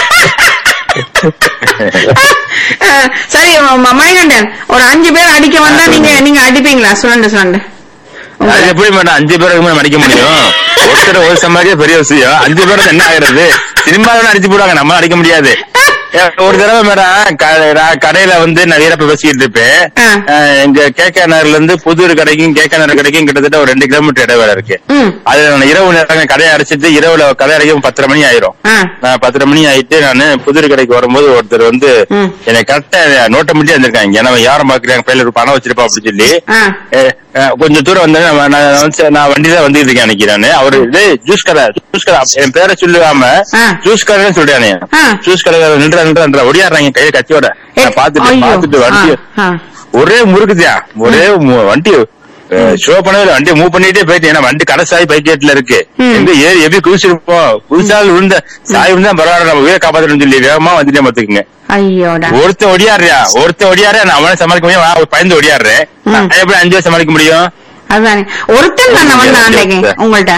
ஆ, சரி ம- மணிகண்டன் ஒரு அஞ்சு பேர் அடிக்க வந்தா நீங்க நீங்க அடிப்பீங்களா சுரண்டு சுரண்டு அது எப்படி மேடம் அஞ்சு பேருக்கு அடிக்க முடியும் ஒருத்தர் ஒரு சம்பாதிக்க பெரிய விஷயம் அஞ்சு பேருக்கு என்ன ஆகுறது சினிமாவில் அடிச்சு போடுவாங்க நம்ம அடிக்க முடியாது ஏ, ஒரு தடவை மேடம் க- நான் கடையில வந்து நான் வீரப்ப பேசிக்கிட்டு இருப்பேன் ஆ. அஹ், எங்க கேகே நகர்ல இருந்து புதூர் கடைக்கும் கேகே நகர் கடைக்கும் கிட்டத்தட்ட ஒரு ரெண்டு கிலோமீட்டர் இடைவேளை இருக்கு ம் அது நான் இரவு நேரம் கடையை அடைச்சிட்டு இரவுல கடை அடைக்கும் பத்தரை மணி ஆயிரும் ஆ நான் பத்தரை மணி ஆயிட்டு நானு புதுர் கடைக்கு வரும்போது ஒருத்தர் வந்து ம். என்னை கரெக்டா நோட்டை மட்டும் வந்திருக்காங்க ஏன்னா அவன் யாரும் பாக்குறாங்க கையில ஒரு பணம் வச்சிருப்பா அப்படின்னு சொல்லி ஆ ஏ, அஹ், கொஞ்சம் தூரம் வந்து நான் நான் வந்து- நான் வண்டியில வந்துட்டு இருக்கேன் அன்னைக்கு நானு அவரு டேய், ஜூஸ் கடை ஜூஸ் கடை என் பேரை சொல்லுவாம ஆ. ஜூஸ் கடைன்னு சொல்றானே ஆ. ஜூஸ் கடை நின்றா நின்றா ஒடியாடுறாங்க கையை கத்தியோட ஏ, நான் பாத்துட்டு ஐயோ. பாத்துட்டு வண்டி ஆ, ஆ. ஒரே முறுக்குதியா ஒரே மு- வண்டி ஷோ பண்ணவே இல்லை. வண்டியை மூவ் பண்ணிட்டே போயிட்டு ஏன்னா வண்டி கடைசாய் பைக்கெட்ல இருக்கு ம். எங்க ஏறி எப்படி குதிச்சிருப்போம் குதிச்சாலும் விழுந்த சாய் விழுந்தா பரவாயில்ல நம்ம உயிரை காப்பாத்தணும்னு சொல்லி வேகமா வந்துட்டேன் பாத்துக்குங்க ஐயோடா ஒருத்தன் ஒடியாடுறியா ஒருத்தன் ஒடியாரு நான் அவனை சமாளிக்க முடியும் நான் பயந்து ஒடியாடுறேன் ம். நான் எப்படி அஞ்சு வருஷம் சமாளிக்க முடியும் அதுதானே ஒருத்தன் தானே வந்தான் அன்னைக்கு உங்கள்ட்ட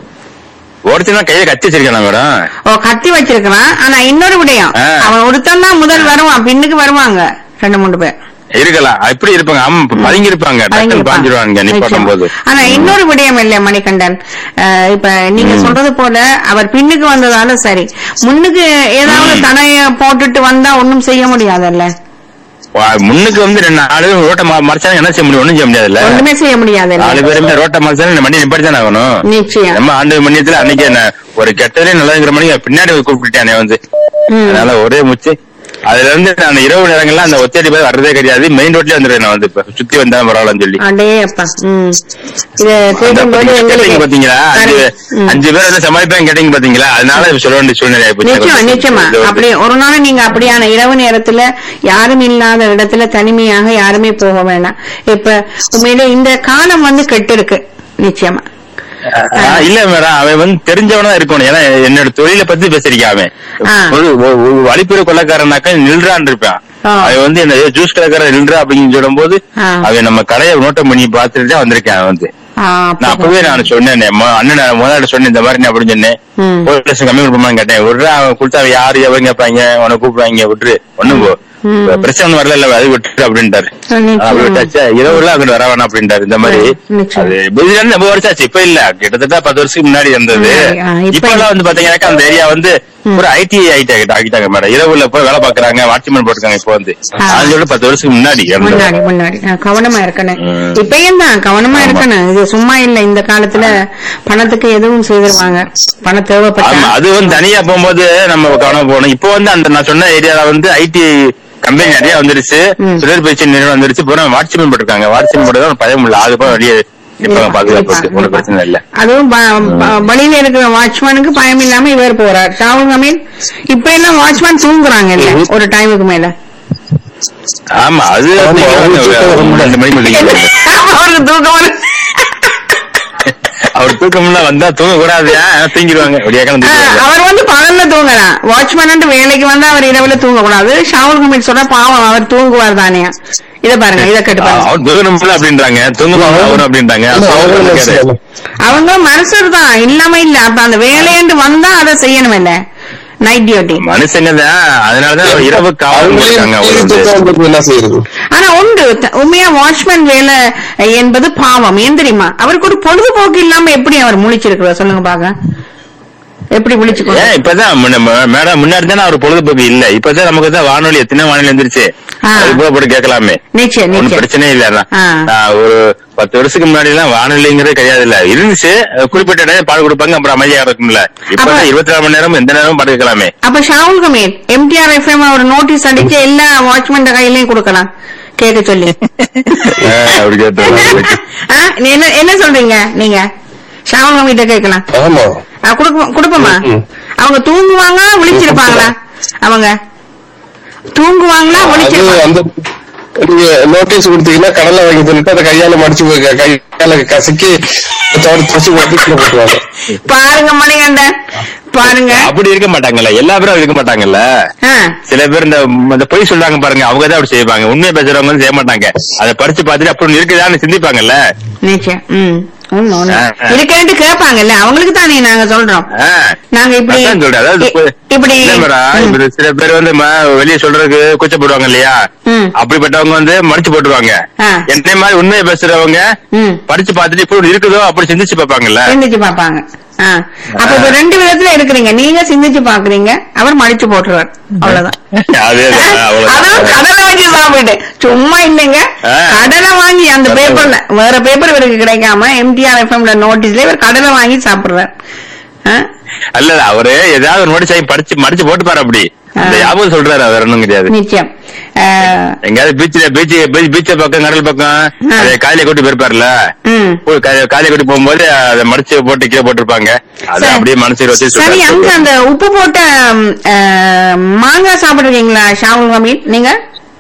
ஒருத்தன் கையில கத்தி வச்சிருக்கேன் மேடம் ஓ கத்தி வச்சிருக்கிறான் ஆனா இன்னொரு விடயம் ஆ. அவன் ஒருத்தன் தான் முதல் வருவான் பின்னுக்கு வருவாங்க ரெண்டு மூணு பேர் இருக்கலாம் எப்படி இருப்பாங்க ஆமா பதுங்கி இருப்பாங்க டக்குனு பதுங்கிருப்பான். பாஞ்சிருவாங்க நிப்பாட்டும் போது நிச்சயம். ஆனா இன்னொரு விடயம் இல்ல மணிகண்டன் அஹ், இப்ப நீங்க சொல்றது போல அவர் பின்னுக்கு வந்ததால சரி முன்னுக்கு ஏதாவது தனைய போட்டுட்டு வந்தா ஒண்ணும் செய்ய முடியாதுல்ல வா, முன்னுக்கு வந்து ரெண்டு நாலு பேரும் ரோட்டை ம- மறைச்சாலும் என்ன செய்ய முடியும் ஒண்ணும் செய்ய முடியாதுல்ல ஒண்ணுமே செய்ய நாலு முடியாதுல்ல பேருமே ரோட்டை மறைச்சாலும் இந்த வண்டி நிப்பாட்டி தானே ஆகணும் நிச்சயம் நம்ம ஆண்டு மணியத்துல அன்னைக்கு என்ன ஒரு கெட்டதே நல்லதுங்கிற மணி பின்னாடி கூப்பிட்டுட்டானே வந்து ம். அதனால ஒரே முச்சு அதுல இருந்து நான் இரவு நேரங்கள்ல அந்த ஒத்தடி பேர் வர்றதே கிடையாது மெயின் ரோட்லயே வந்துடுறேன் நான் வந்து இப்ப சுத்தி வந்தா பரவாயில்லன்னு சொல்லி அடே அப்பா ம் இது அந்த கேட்கும்போது கேட்டீங்க எங்களுக்கு பாத்தீங்களா அஞ்சு ம். அஞ்சு பேர் வந்து சமாளிப்பேன் கேட்டீங்க பாத்தீங்களா அதனால இப்ப சொல்ல வேண்டிய சூழ்நிலை ஆயிப்போச்சு. நிச்சயமா நிச்சயமா இது வந்து- அப்படி ஒரு நாள் நீங்க அப்படியான இரவு நேரத்துல யாரும் இல்லாத இடத்துல தனிமையாக யாருமே போக வேண்டாம் இப்ப உண்மையிலே இந்த காலம் வந்து கெட்டு இருக்கு நிச்சயமா ஆ, இல்ல மேடம் அவன் வந்து தெரிஞ்சவனா இருக்கணும் ஏன்னா என்னோட தொழிலை பத்தி பேசிருக்கான் அவன் ஆ. ஒரு ஒரு- ஒரு வழிப்பெரு கொள்ளக்காரனாக்கா நில்றான் இருப்பான் ஆ. அவன் வந்து என்ன ஜூஸ் கடைக்காரன் நில்றா அப்படின்னு சொல்லும் போது ஆ. அவன் நம்ம கடையை நோட்டம் பண்ணி பார்த்துட்டு தான் வந்திருக்கேன் அவன் வந்து ஆ, நான் அப்பவே நான் சொன்னேன் ம- அண்ணன் நான் முதல்ல சொன்னேன் இந்த மாதிரி நான் அப்படின்னு சொன்னேன் ம். ஒரு லட்சம் கம்மி கொடுப்போமான்னு கேட்டேன் விட்றா அவன் கொடுத்தா அவன் யாரு எவங்க கேட்பாங்க உன கூப்பிடுவாங்க விட்டுரு ஒண்ணும் போ ம். பிரச்சனை ஒண்ணும் வரல இல்ல அது விட்டு அப்படின்ட்டாரு நிச்சயம். அப்படி விட்டாச்சு இரவுல அங்கிட்டு வர வேணாம் அப்படின்ட்டாரு இந்த மாதிரி ம், நிச்சயம். அது புதிதான் ரொம்ப வருஷம் ஆச்சு இப்ப இல்ல கிட்டத்தட்ட பத்து வருஷத்துக்கு முன்னாடி இருந்தது முன்னாடி, ஆ, இப்ப இப்ப எல்லாம் வந்து பாத்தீங்கன்னாக்கா அந்த ஏரியா வந்து ஒரு ஐடி ஆயிட்டாங்க ஆகிட்டாங்க மேடம் இரவுல போய் வேலை பாக்குறாங்க வாட்ச்மேன் போட்டுருக்காங்க இப்போ வந்து ஆ. அதோட பத்து வருஷத்துக்கு முன்னாடி இருந்தது. முன்னாடி முன்னாடி ஆ, கவனமா இருக்கணும் ம். இப்பயும் தான் கவனமா ஆமா. இருக்கணும் இது சும்மா இல்ல இந்த காலத்துல பணத்துக்கு எதுவும் செய்திருவாங்க பணம் ஆமா தேவைப்பட்டா அது வந்து தனியா போகும்போது நம்ம கவனம் போகணும் இப்போ வந்து அந்த நான் சொன்ன ஏரியால வந்து ஐடி கம்பெனி நிறைய வந்துருச்சு ம். தொழிற்பயிற்சி நிறுவனம் வந்துருச்சு பூரா வாட்ச்மேன் போட்டிருக்காங்க வாட்ச்மேன் போட்டு பயம் இல்ல அது போய் வெளியே நிப்பாங்க பாதுகாப்புக்கு ஒன்றும் பிரச்சனை இல்ல அதுவும் ப- ப- வழியில இருக்கிற வாட்ச்மேனுக்கு பயம் இல்லாம இவர் போறார் ஷாவுல் அமீன் இப்ப எல்லாம் வாட்ச்மேன் தூங்குறாங்க இல்ல ஒரு டைமுக்கு மேல ஆமா அது ஆமா, வந்து அவருக்கு தூக்கம் ஒரு ரொம்ப- ரெண்டு மணிக்கு தூங்கிடுவாங்க. அவருக்கு தூக்கம் வரும். அவர் தூக்கம்லாம் வந்தா தூங்க கூடாது தூங்கிடுவாங்க விடியாக்கான ஆ, தூங்கிடுவாங்க அவர் வந்து பகல்ல தூங்கலாம் வாட்ச்மேன் வேலைக்கு வந்தா அவர் இரவுல தூங்க கூடாது ஷாவுல் அமீன் சொல்ற பாவம் அவர் தூங்குவார் தானே இத பாருங்க இத கேட்டு பாருங்க அவர் தூங்கணும்ல அப்படின்றாங்க தூங்கணும் அவரும் அப்படின்றாங்க இல்ல, அவங்களும் அவர் நினைச்சாங்க. அவங்க மனுஷர் தான் இல்லாம இல்ல அப்ப அந்த வேலையண்டு வந்தா அதை செய்யணும் இல்ல நைட் டியூட்டி மனுஷங்க தான் அதனாலதான் அவர் இரவு காவல் அவங்களே இருக்காங்க அவர் வந்து தூக்கம் வந்தது என்ன செய்யறது ஆனா உண்டு த- உண்மையா வாட்ச்மேன் வேலை என்பது பாவம் ஏன் தெரியுமா அவருக்கு ஒரு பொழுதுபோக்கு இல்லாம எப்படி அவர் முழிச்சிருக்கிறார் சொல்லுங்க பாக்க எப்படி முழிச்சுக்கோ ஏன் இப்பதான் முன்ன- ம- மேடம் முன்னாடி தானே அவர் பொழுதுபோக்கு இல்ல இப்பதான் நமக்கு தான் வானொலி எத்தனை வானொலி வந்துருச்சு ஆ. அது கூட போட்டு கேட்கலாமே நிச்சயம் ஒன்னும் நிச்சயம் பிரச்சனையே இல்ல அதான். ஆ. நான் ஒரு பத்து வருஷத்துக்கு முன்னாடி எல்லாம் வானொலிங்கிறது கிடையாது இல்ல இருந்துச்சு அஹ் குறிப்பிட்ட இடம் பாடு கொடுப்பாங்க அப்புறம் அமைதியா இருக்கும்ல இப்ப அப்ப- இருபத்தி நாலு மணி நேரம் எந்த நேரமும் பாடு கேட்கலாமே அப்ப ஷாவுல் கமீர் எம்டிஆர் எஃப்எம் ஒரு நோட்டீஸ் அடிச்சு எல்லா வாட்ச்மேன் கையிலயும் கொடுக்கலாம் கேட்க சொல்லி அஹ் அப்படி கேட்டு ஆ, நீ என்ன என்ன சொல்றீங்க நீங்க ஷாவுல் கமீட்ட கேட்கலாம் ஆமா ஆ, கொடுப்போம் கொடுப்போமா ம். அவங்க தூங்குவாங்க விழிச்சிருப்பாங்களா அவங்க தூங்குவாங்களா அது விழிச்சிருப்பாங்க அந்த நீங்க நோட்டீஸ் கொடுத்தீங்கன்னா கடலை வாங்கி தின்னுட்டு அதை கையால மடிச்சு போய் கையால கசக்கி தோடு துவச்சு போட்டு கீழே போட்டுருவாங்க பாருங்க மணிகண்டன் பாருங்க அப்படி இருக்க மாட்டாங்கல்ல எல்லா பேரும் இருக்க மாட்டாங்கல்ல ஆ, சில பேர் இந்த இந்த பொய் சொல்றாங்க பாருங்க அவங்க தான் அப்படி செய்வாங்க உண்மையை பேசுறவங்க வந்து செய்ய மாட்டாங்க அதை படிச்சு பார்த்துட்டு அப்படி இருக்குதான்னு சிந்திப்பாங்கல்ல நிச்சயம் ம் ஒண்ணு ஒண்ணு ஆ, ஆ. இருக்கேன்ட்டு கேட்பாங்கல்ல அவங்களுக்கு தானே நாங்க சொல்றோம் ஆ. நாங்க இப்படி அதான் சொல்றேன். அதாவது இ- இப்படி இல்ல மேடம், ம், இப்ப சில பேர் வந்து ம- வெளிய சொல்றதுக்கு கூச்சப்படுவாங்க இல்லையா ம். அப்படிப்பட்டவங்க வந்து மடிச்சு போட்டுருவாங்க ஆ. என்னை மாதிரி உண்மையை பேசுறவங்க ம் படிச்சு பார்த்துட்டு இப்படி இருக்குதோ அப்படி சிந்திச்சு பார்ப்பாங்கல்ல சிந்திச்சு பாப்பாங்க ஆ. அப்ப இப்ப ரெண்டு விதத்துல இருக்கிறீங்க நீங்க சிந்திச்சு பாக்குறீங்க அவர் மடிச்சு போட்டுருவார் அவ்வளவுதான் அதேதான், அதுவும் அவ்வளவுதான் கடலை வாங்கி சாப்பிட்டு சும்மா இல்லைங்க ஆ. கடலை வாங்கி அந்த கடலை. பேப்பர்ல வேற பேப்பர் இவருக்கு கிடைக்காம எம்டிஆர் எஃப்எம்ல நோட்டீஸ்ல இவர் கடலை வாங்கி சாப்பிடுறார் ஆ? அல்ல இல்ல, அவரு ஏதாவது ஒரு நோட்டீஸ் வாங்கி படிச்சு மடிச்சு போட்டு பாரு அப்படி இந்த ஆ. ஞாபகம் சொல்றாரு அவர் ஒண்ணும் கிடையாது நிச்சயம் ஆ, எங்கயாவது பீச்ல பீச் பீச்ச பக்கம் கடல் பக்கம் ஆ. அதை காலையில கூட்டி போயிருப்பாருல ம் போய் கா- காலையில கூட்டி போகும்போது அதை மடிச்சு போட்டு கீழே போட்டிருப்பாங்க அதை சரி. அப்படியே மனசுல வச்சு சரி அங்க சுட்டாரு. அந்த உப்பு போட்ட ம், ஆ, மாங்காய் சாப்பிடுறீங்களா ஷாவுல் ஹமீத் நீங்க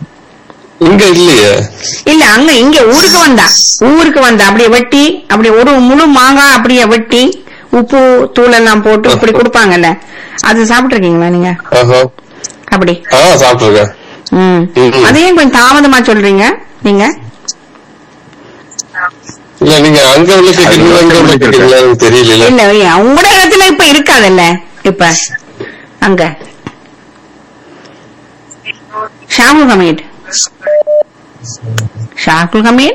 இங்க இல்லையே இல்ல அங்க இங்க ஊருக்கு வந்தா ஊருக்கு வந்தா அப்படியே வெட்டி அப்படியே ஒரு முழு மாங்காய் அப்படியே வெட்டி உப்பு தூள் எல்லாம் போட்டு இப்படி கொடுப்பாங்கல்ல அது சாப்பிட்டுருக்கீங்களா நீங்க ஆஹா அப்படி ஆ சாப்பிட்டுருக்கேன் ம் ம். அதையும் கொஞ்சம் தாமதமா சொல்றீங்க நீங்க இல்ல நீங்க அங்க உள்ள கேக்குறீங்களா அங்க உள்ள கேக்குறீங்களா எனக்கு தெரியல இல்ல இல்ல, உங்களோட இடத்துல இப்ப இருக்காதுல்ல இப்ப அங்க ஷாகுல் ஹமீட் ஷாகுல் ஹமீட்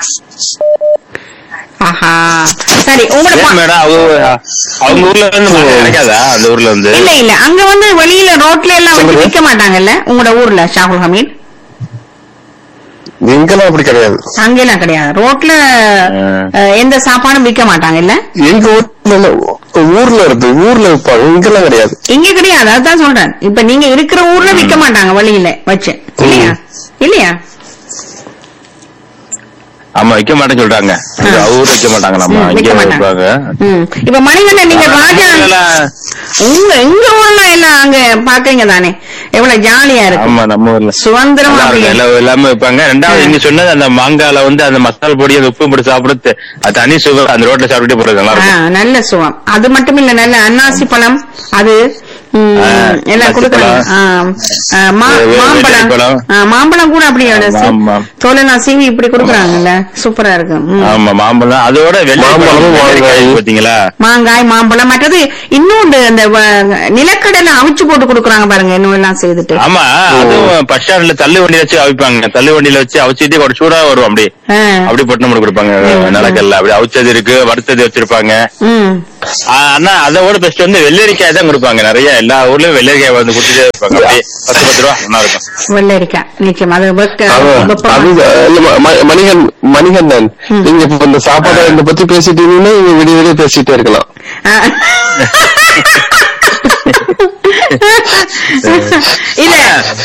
ஆஹா சரி உங்களோட ஏன் பா- மேடம் அவங்க அவங்க ஊர்ல இருந்து மாங்காய் கிடைக்காதா அந்த ஊர்ல இருந்து இல்ல இல்ல அங்க வந்து வெளியில ரோட்ல எல்லாம் வச்சு சொல்லுங்க. விக்க மாட்டாங்கல்ல உங்களோட ஊர்ல ஷாகுல் ஹமீத் இங்கெல்லாம் அப்படி கிடையாது அங்கெல்லாம் கிடையாது ரோட்ல அஹ், எந்த சாப்பாடும் விக்க மாட்டாங்க இல்ல எங்க ஊர்ல இல்ல, ஊர்ல இருக்கு ஊர்ல விற்பாங்க இங்கெல்லாம் கிடையாது இங்க கிடையாது அதுதான் சொல்றேன் இப்ப நீங்க இருக்கிற ஊர்ல விக்க மாட்டாங்க வெளியில வச்சு இல்லையா இல்லையா ஆமா வைக்க மாட்டேன்னு சொல்றாங்க ஆ. அவங்க ஊர் வைக்க மாட்டாங்க நம்ம ம், இங்க விக்க மாட்டாங்க. வைப்பாங்க ம். இப்ப மணிகண்டன் நீங்க ராஜா எல்லாம் உங்க எங்க ஊர்ல எல்லாம் அங்க பாக்குறீங்க தானே எவ்வளவு ஜாலியா இருக்கு ஆமா நம்ம ஊர்ல சுதந்திரமா நல்லா அப்படியே இருக்கும். எல்லாம் எல்லாமே வைப்பாங்க ரெண்டாவது ஆ. நீங்க சொன்னது அந்த மாங்கால வந்து அந்த மசாலா பொடி அந்த உப்பு போட்டு சாப்பிடுறது அது தனி சுகம் அந்த ரோட்ல சாப்பிட்டுட்டே போறது நல்லா ஆ, இருக்கும் நல்ல சுகம் அது மட்டும் இல்ல நல்ல அன்னாசி பழம் அது ம், ஆ, எல்லாம் கொடுக்குறாங்க பழம். ஆ, ஆ, மா- வெ- வெ- மாம்பழம் வெள்ளைப்பழம். ஆ, மாம்பழம் கூட அப்படியே ஆமா. தோலெல்லாம் சீவி இப்படி கொடுக்குறாங்கல்ல சூப்பரா இருக்கு ம். ஆமா மாம்பழம் அதோட மாம்பழமும் வெள்ளை வாழைக்காய். பாத்தீங்களா மாங்காய் மாம்பழம் மற்றது இன்னொன்று அந்த வ- நிலக்கடலை அவிச்சு போட்டு கொடுக்குறாங்க பாருங்க இன்னும் எல்லாம் செய்துட்டு ஆமா அதுவும் பஸ் ஸ்டாண்ட்ல தள்ளு வண்டியில வச்சு அவிப்பாங்க தள்ளு வண்டியில வச்சு அவிச்சிட்டு ஒரு சூடா வரும் அப்படி ஆ. அப்படி போட்டு நம்மளுக்கு கொடுப்பாங்க நிலக்கல்ல அப்படி அவிச்சது இருக்கு வறுத்தது வச்சிருப்பாங்க ம் ஆ, ஆனா அதோட பெஸ்ட் வந்து வெள்ளரிக்காய் தான் கொடுப்பாங்க நிறைய எல்லா ஊர்லயும் வெள்ளரிக்காய் வந்து கொடுத்துட்டே இருப்பாங்க அப்படியே பத்து பத்து ரூபா நல்லா இருக்கும் வெள்ளரிக்காய் நிச்சயம் அது வெக்க அது வெப்பமா- அது இல்ல, ம- ம- மணிகன் மணிகண்டன் நீங்க இப்ப இந்த சாப்பாடு இதை பத்தி பேசிட்டு இருந்தீங்கன்னா நீங்க விடிய விடிய பேசிட்டே இருக்கலாம் ஆ. இல்ல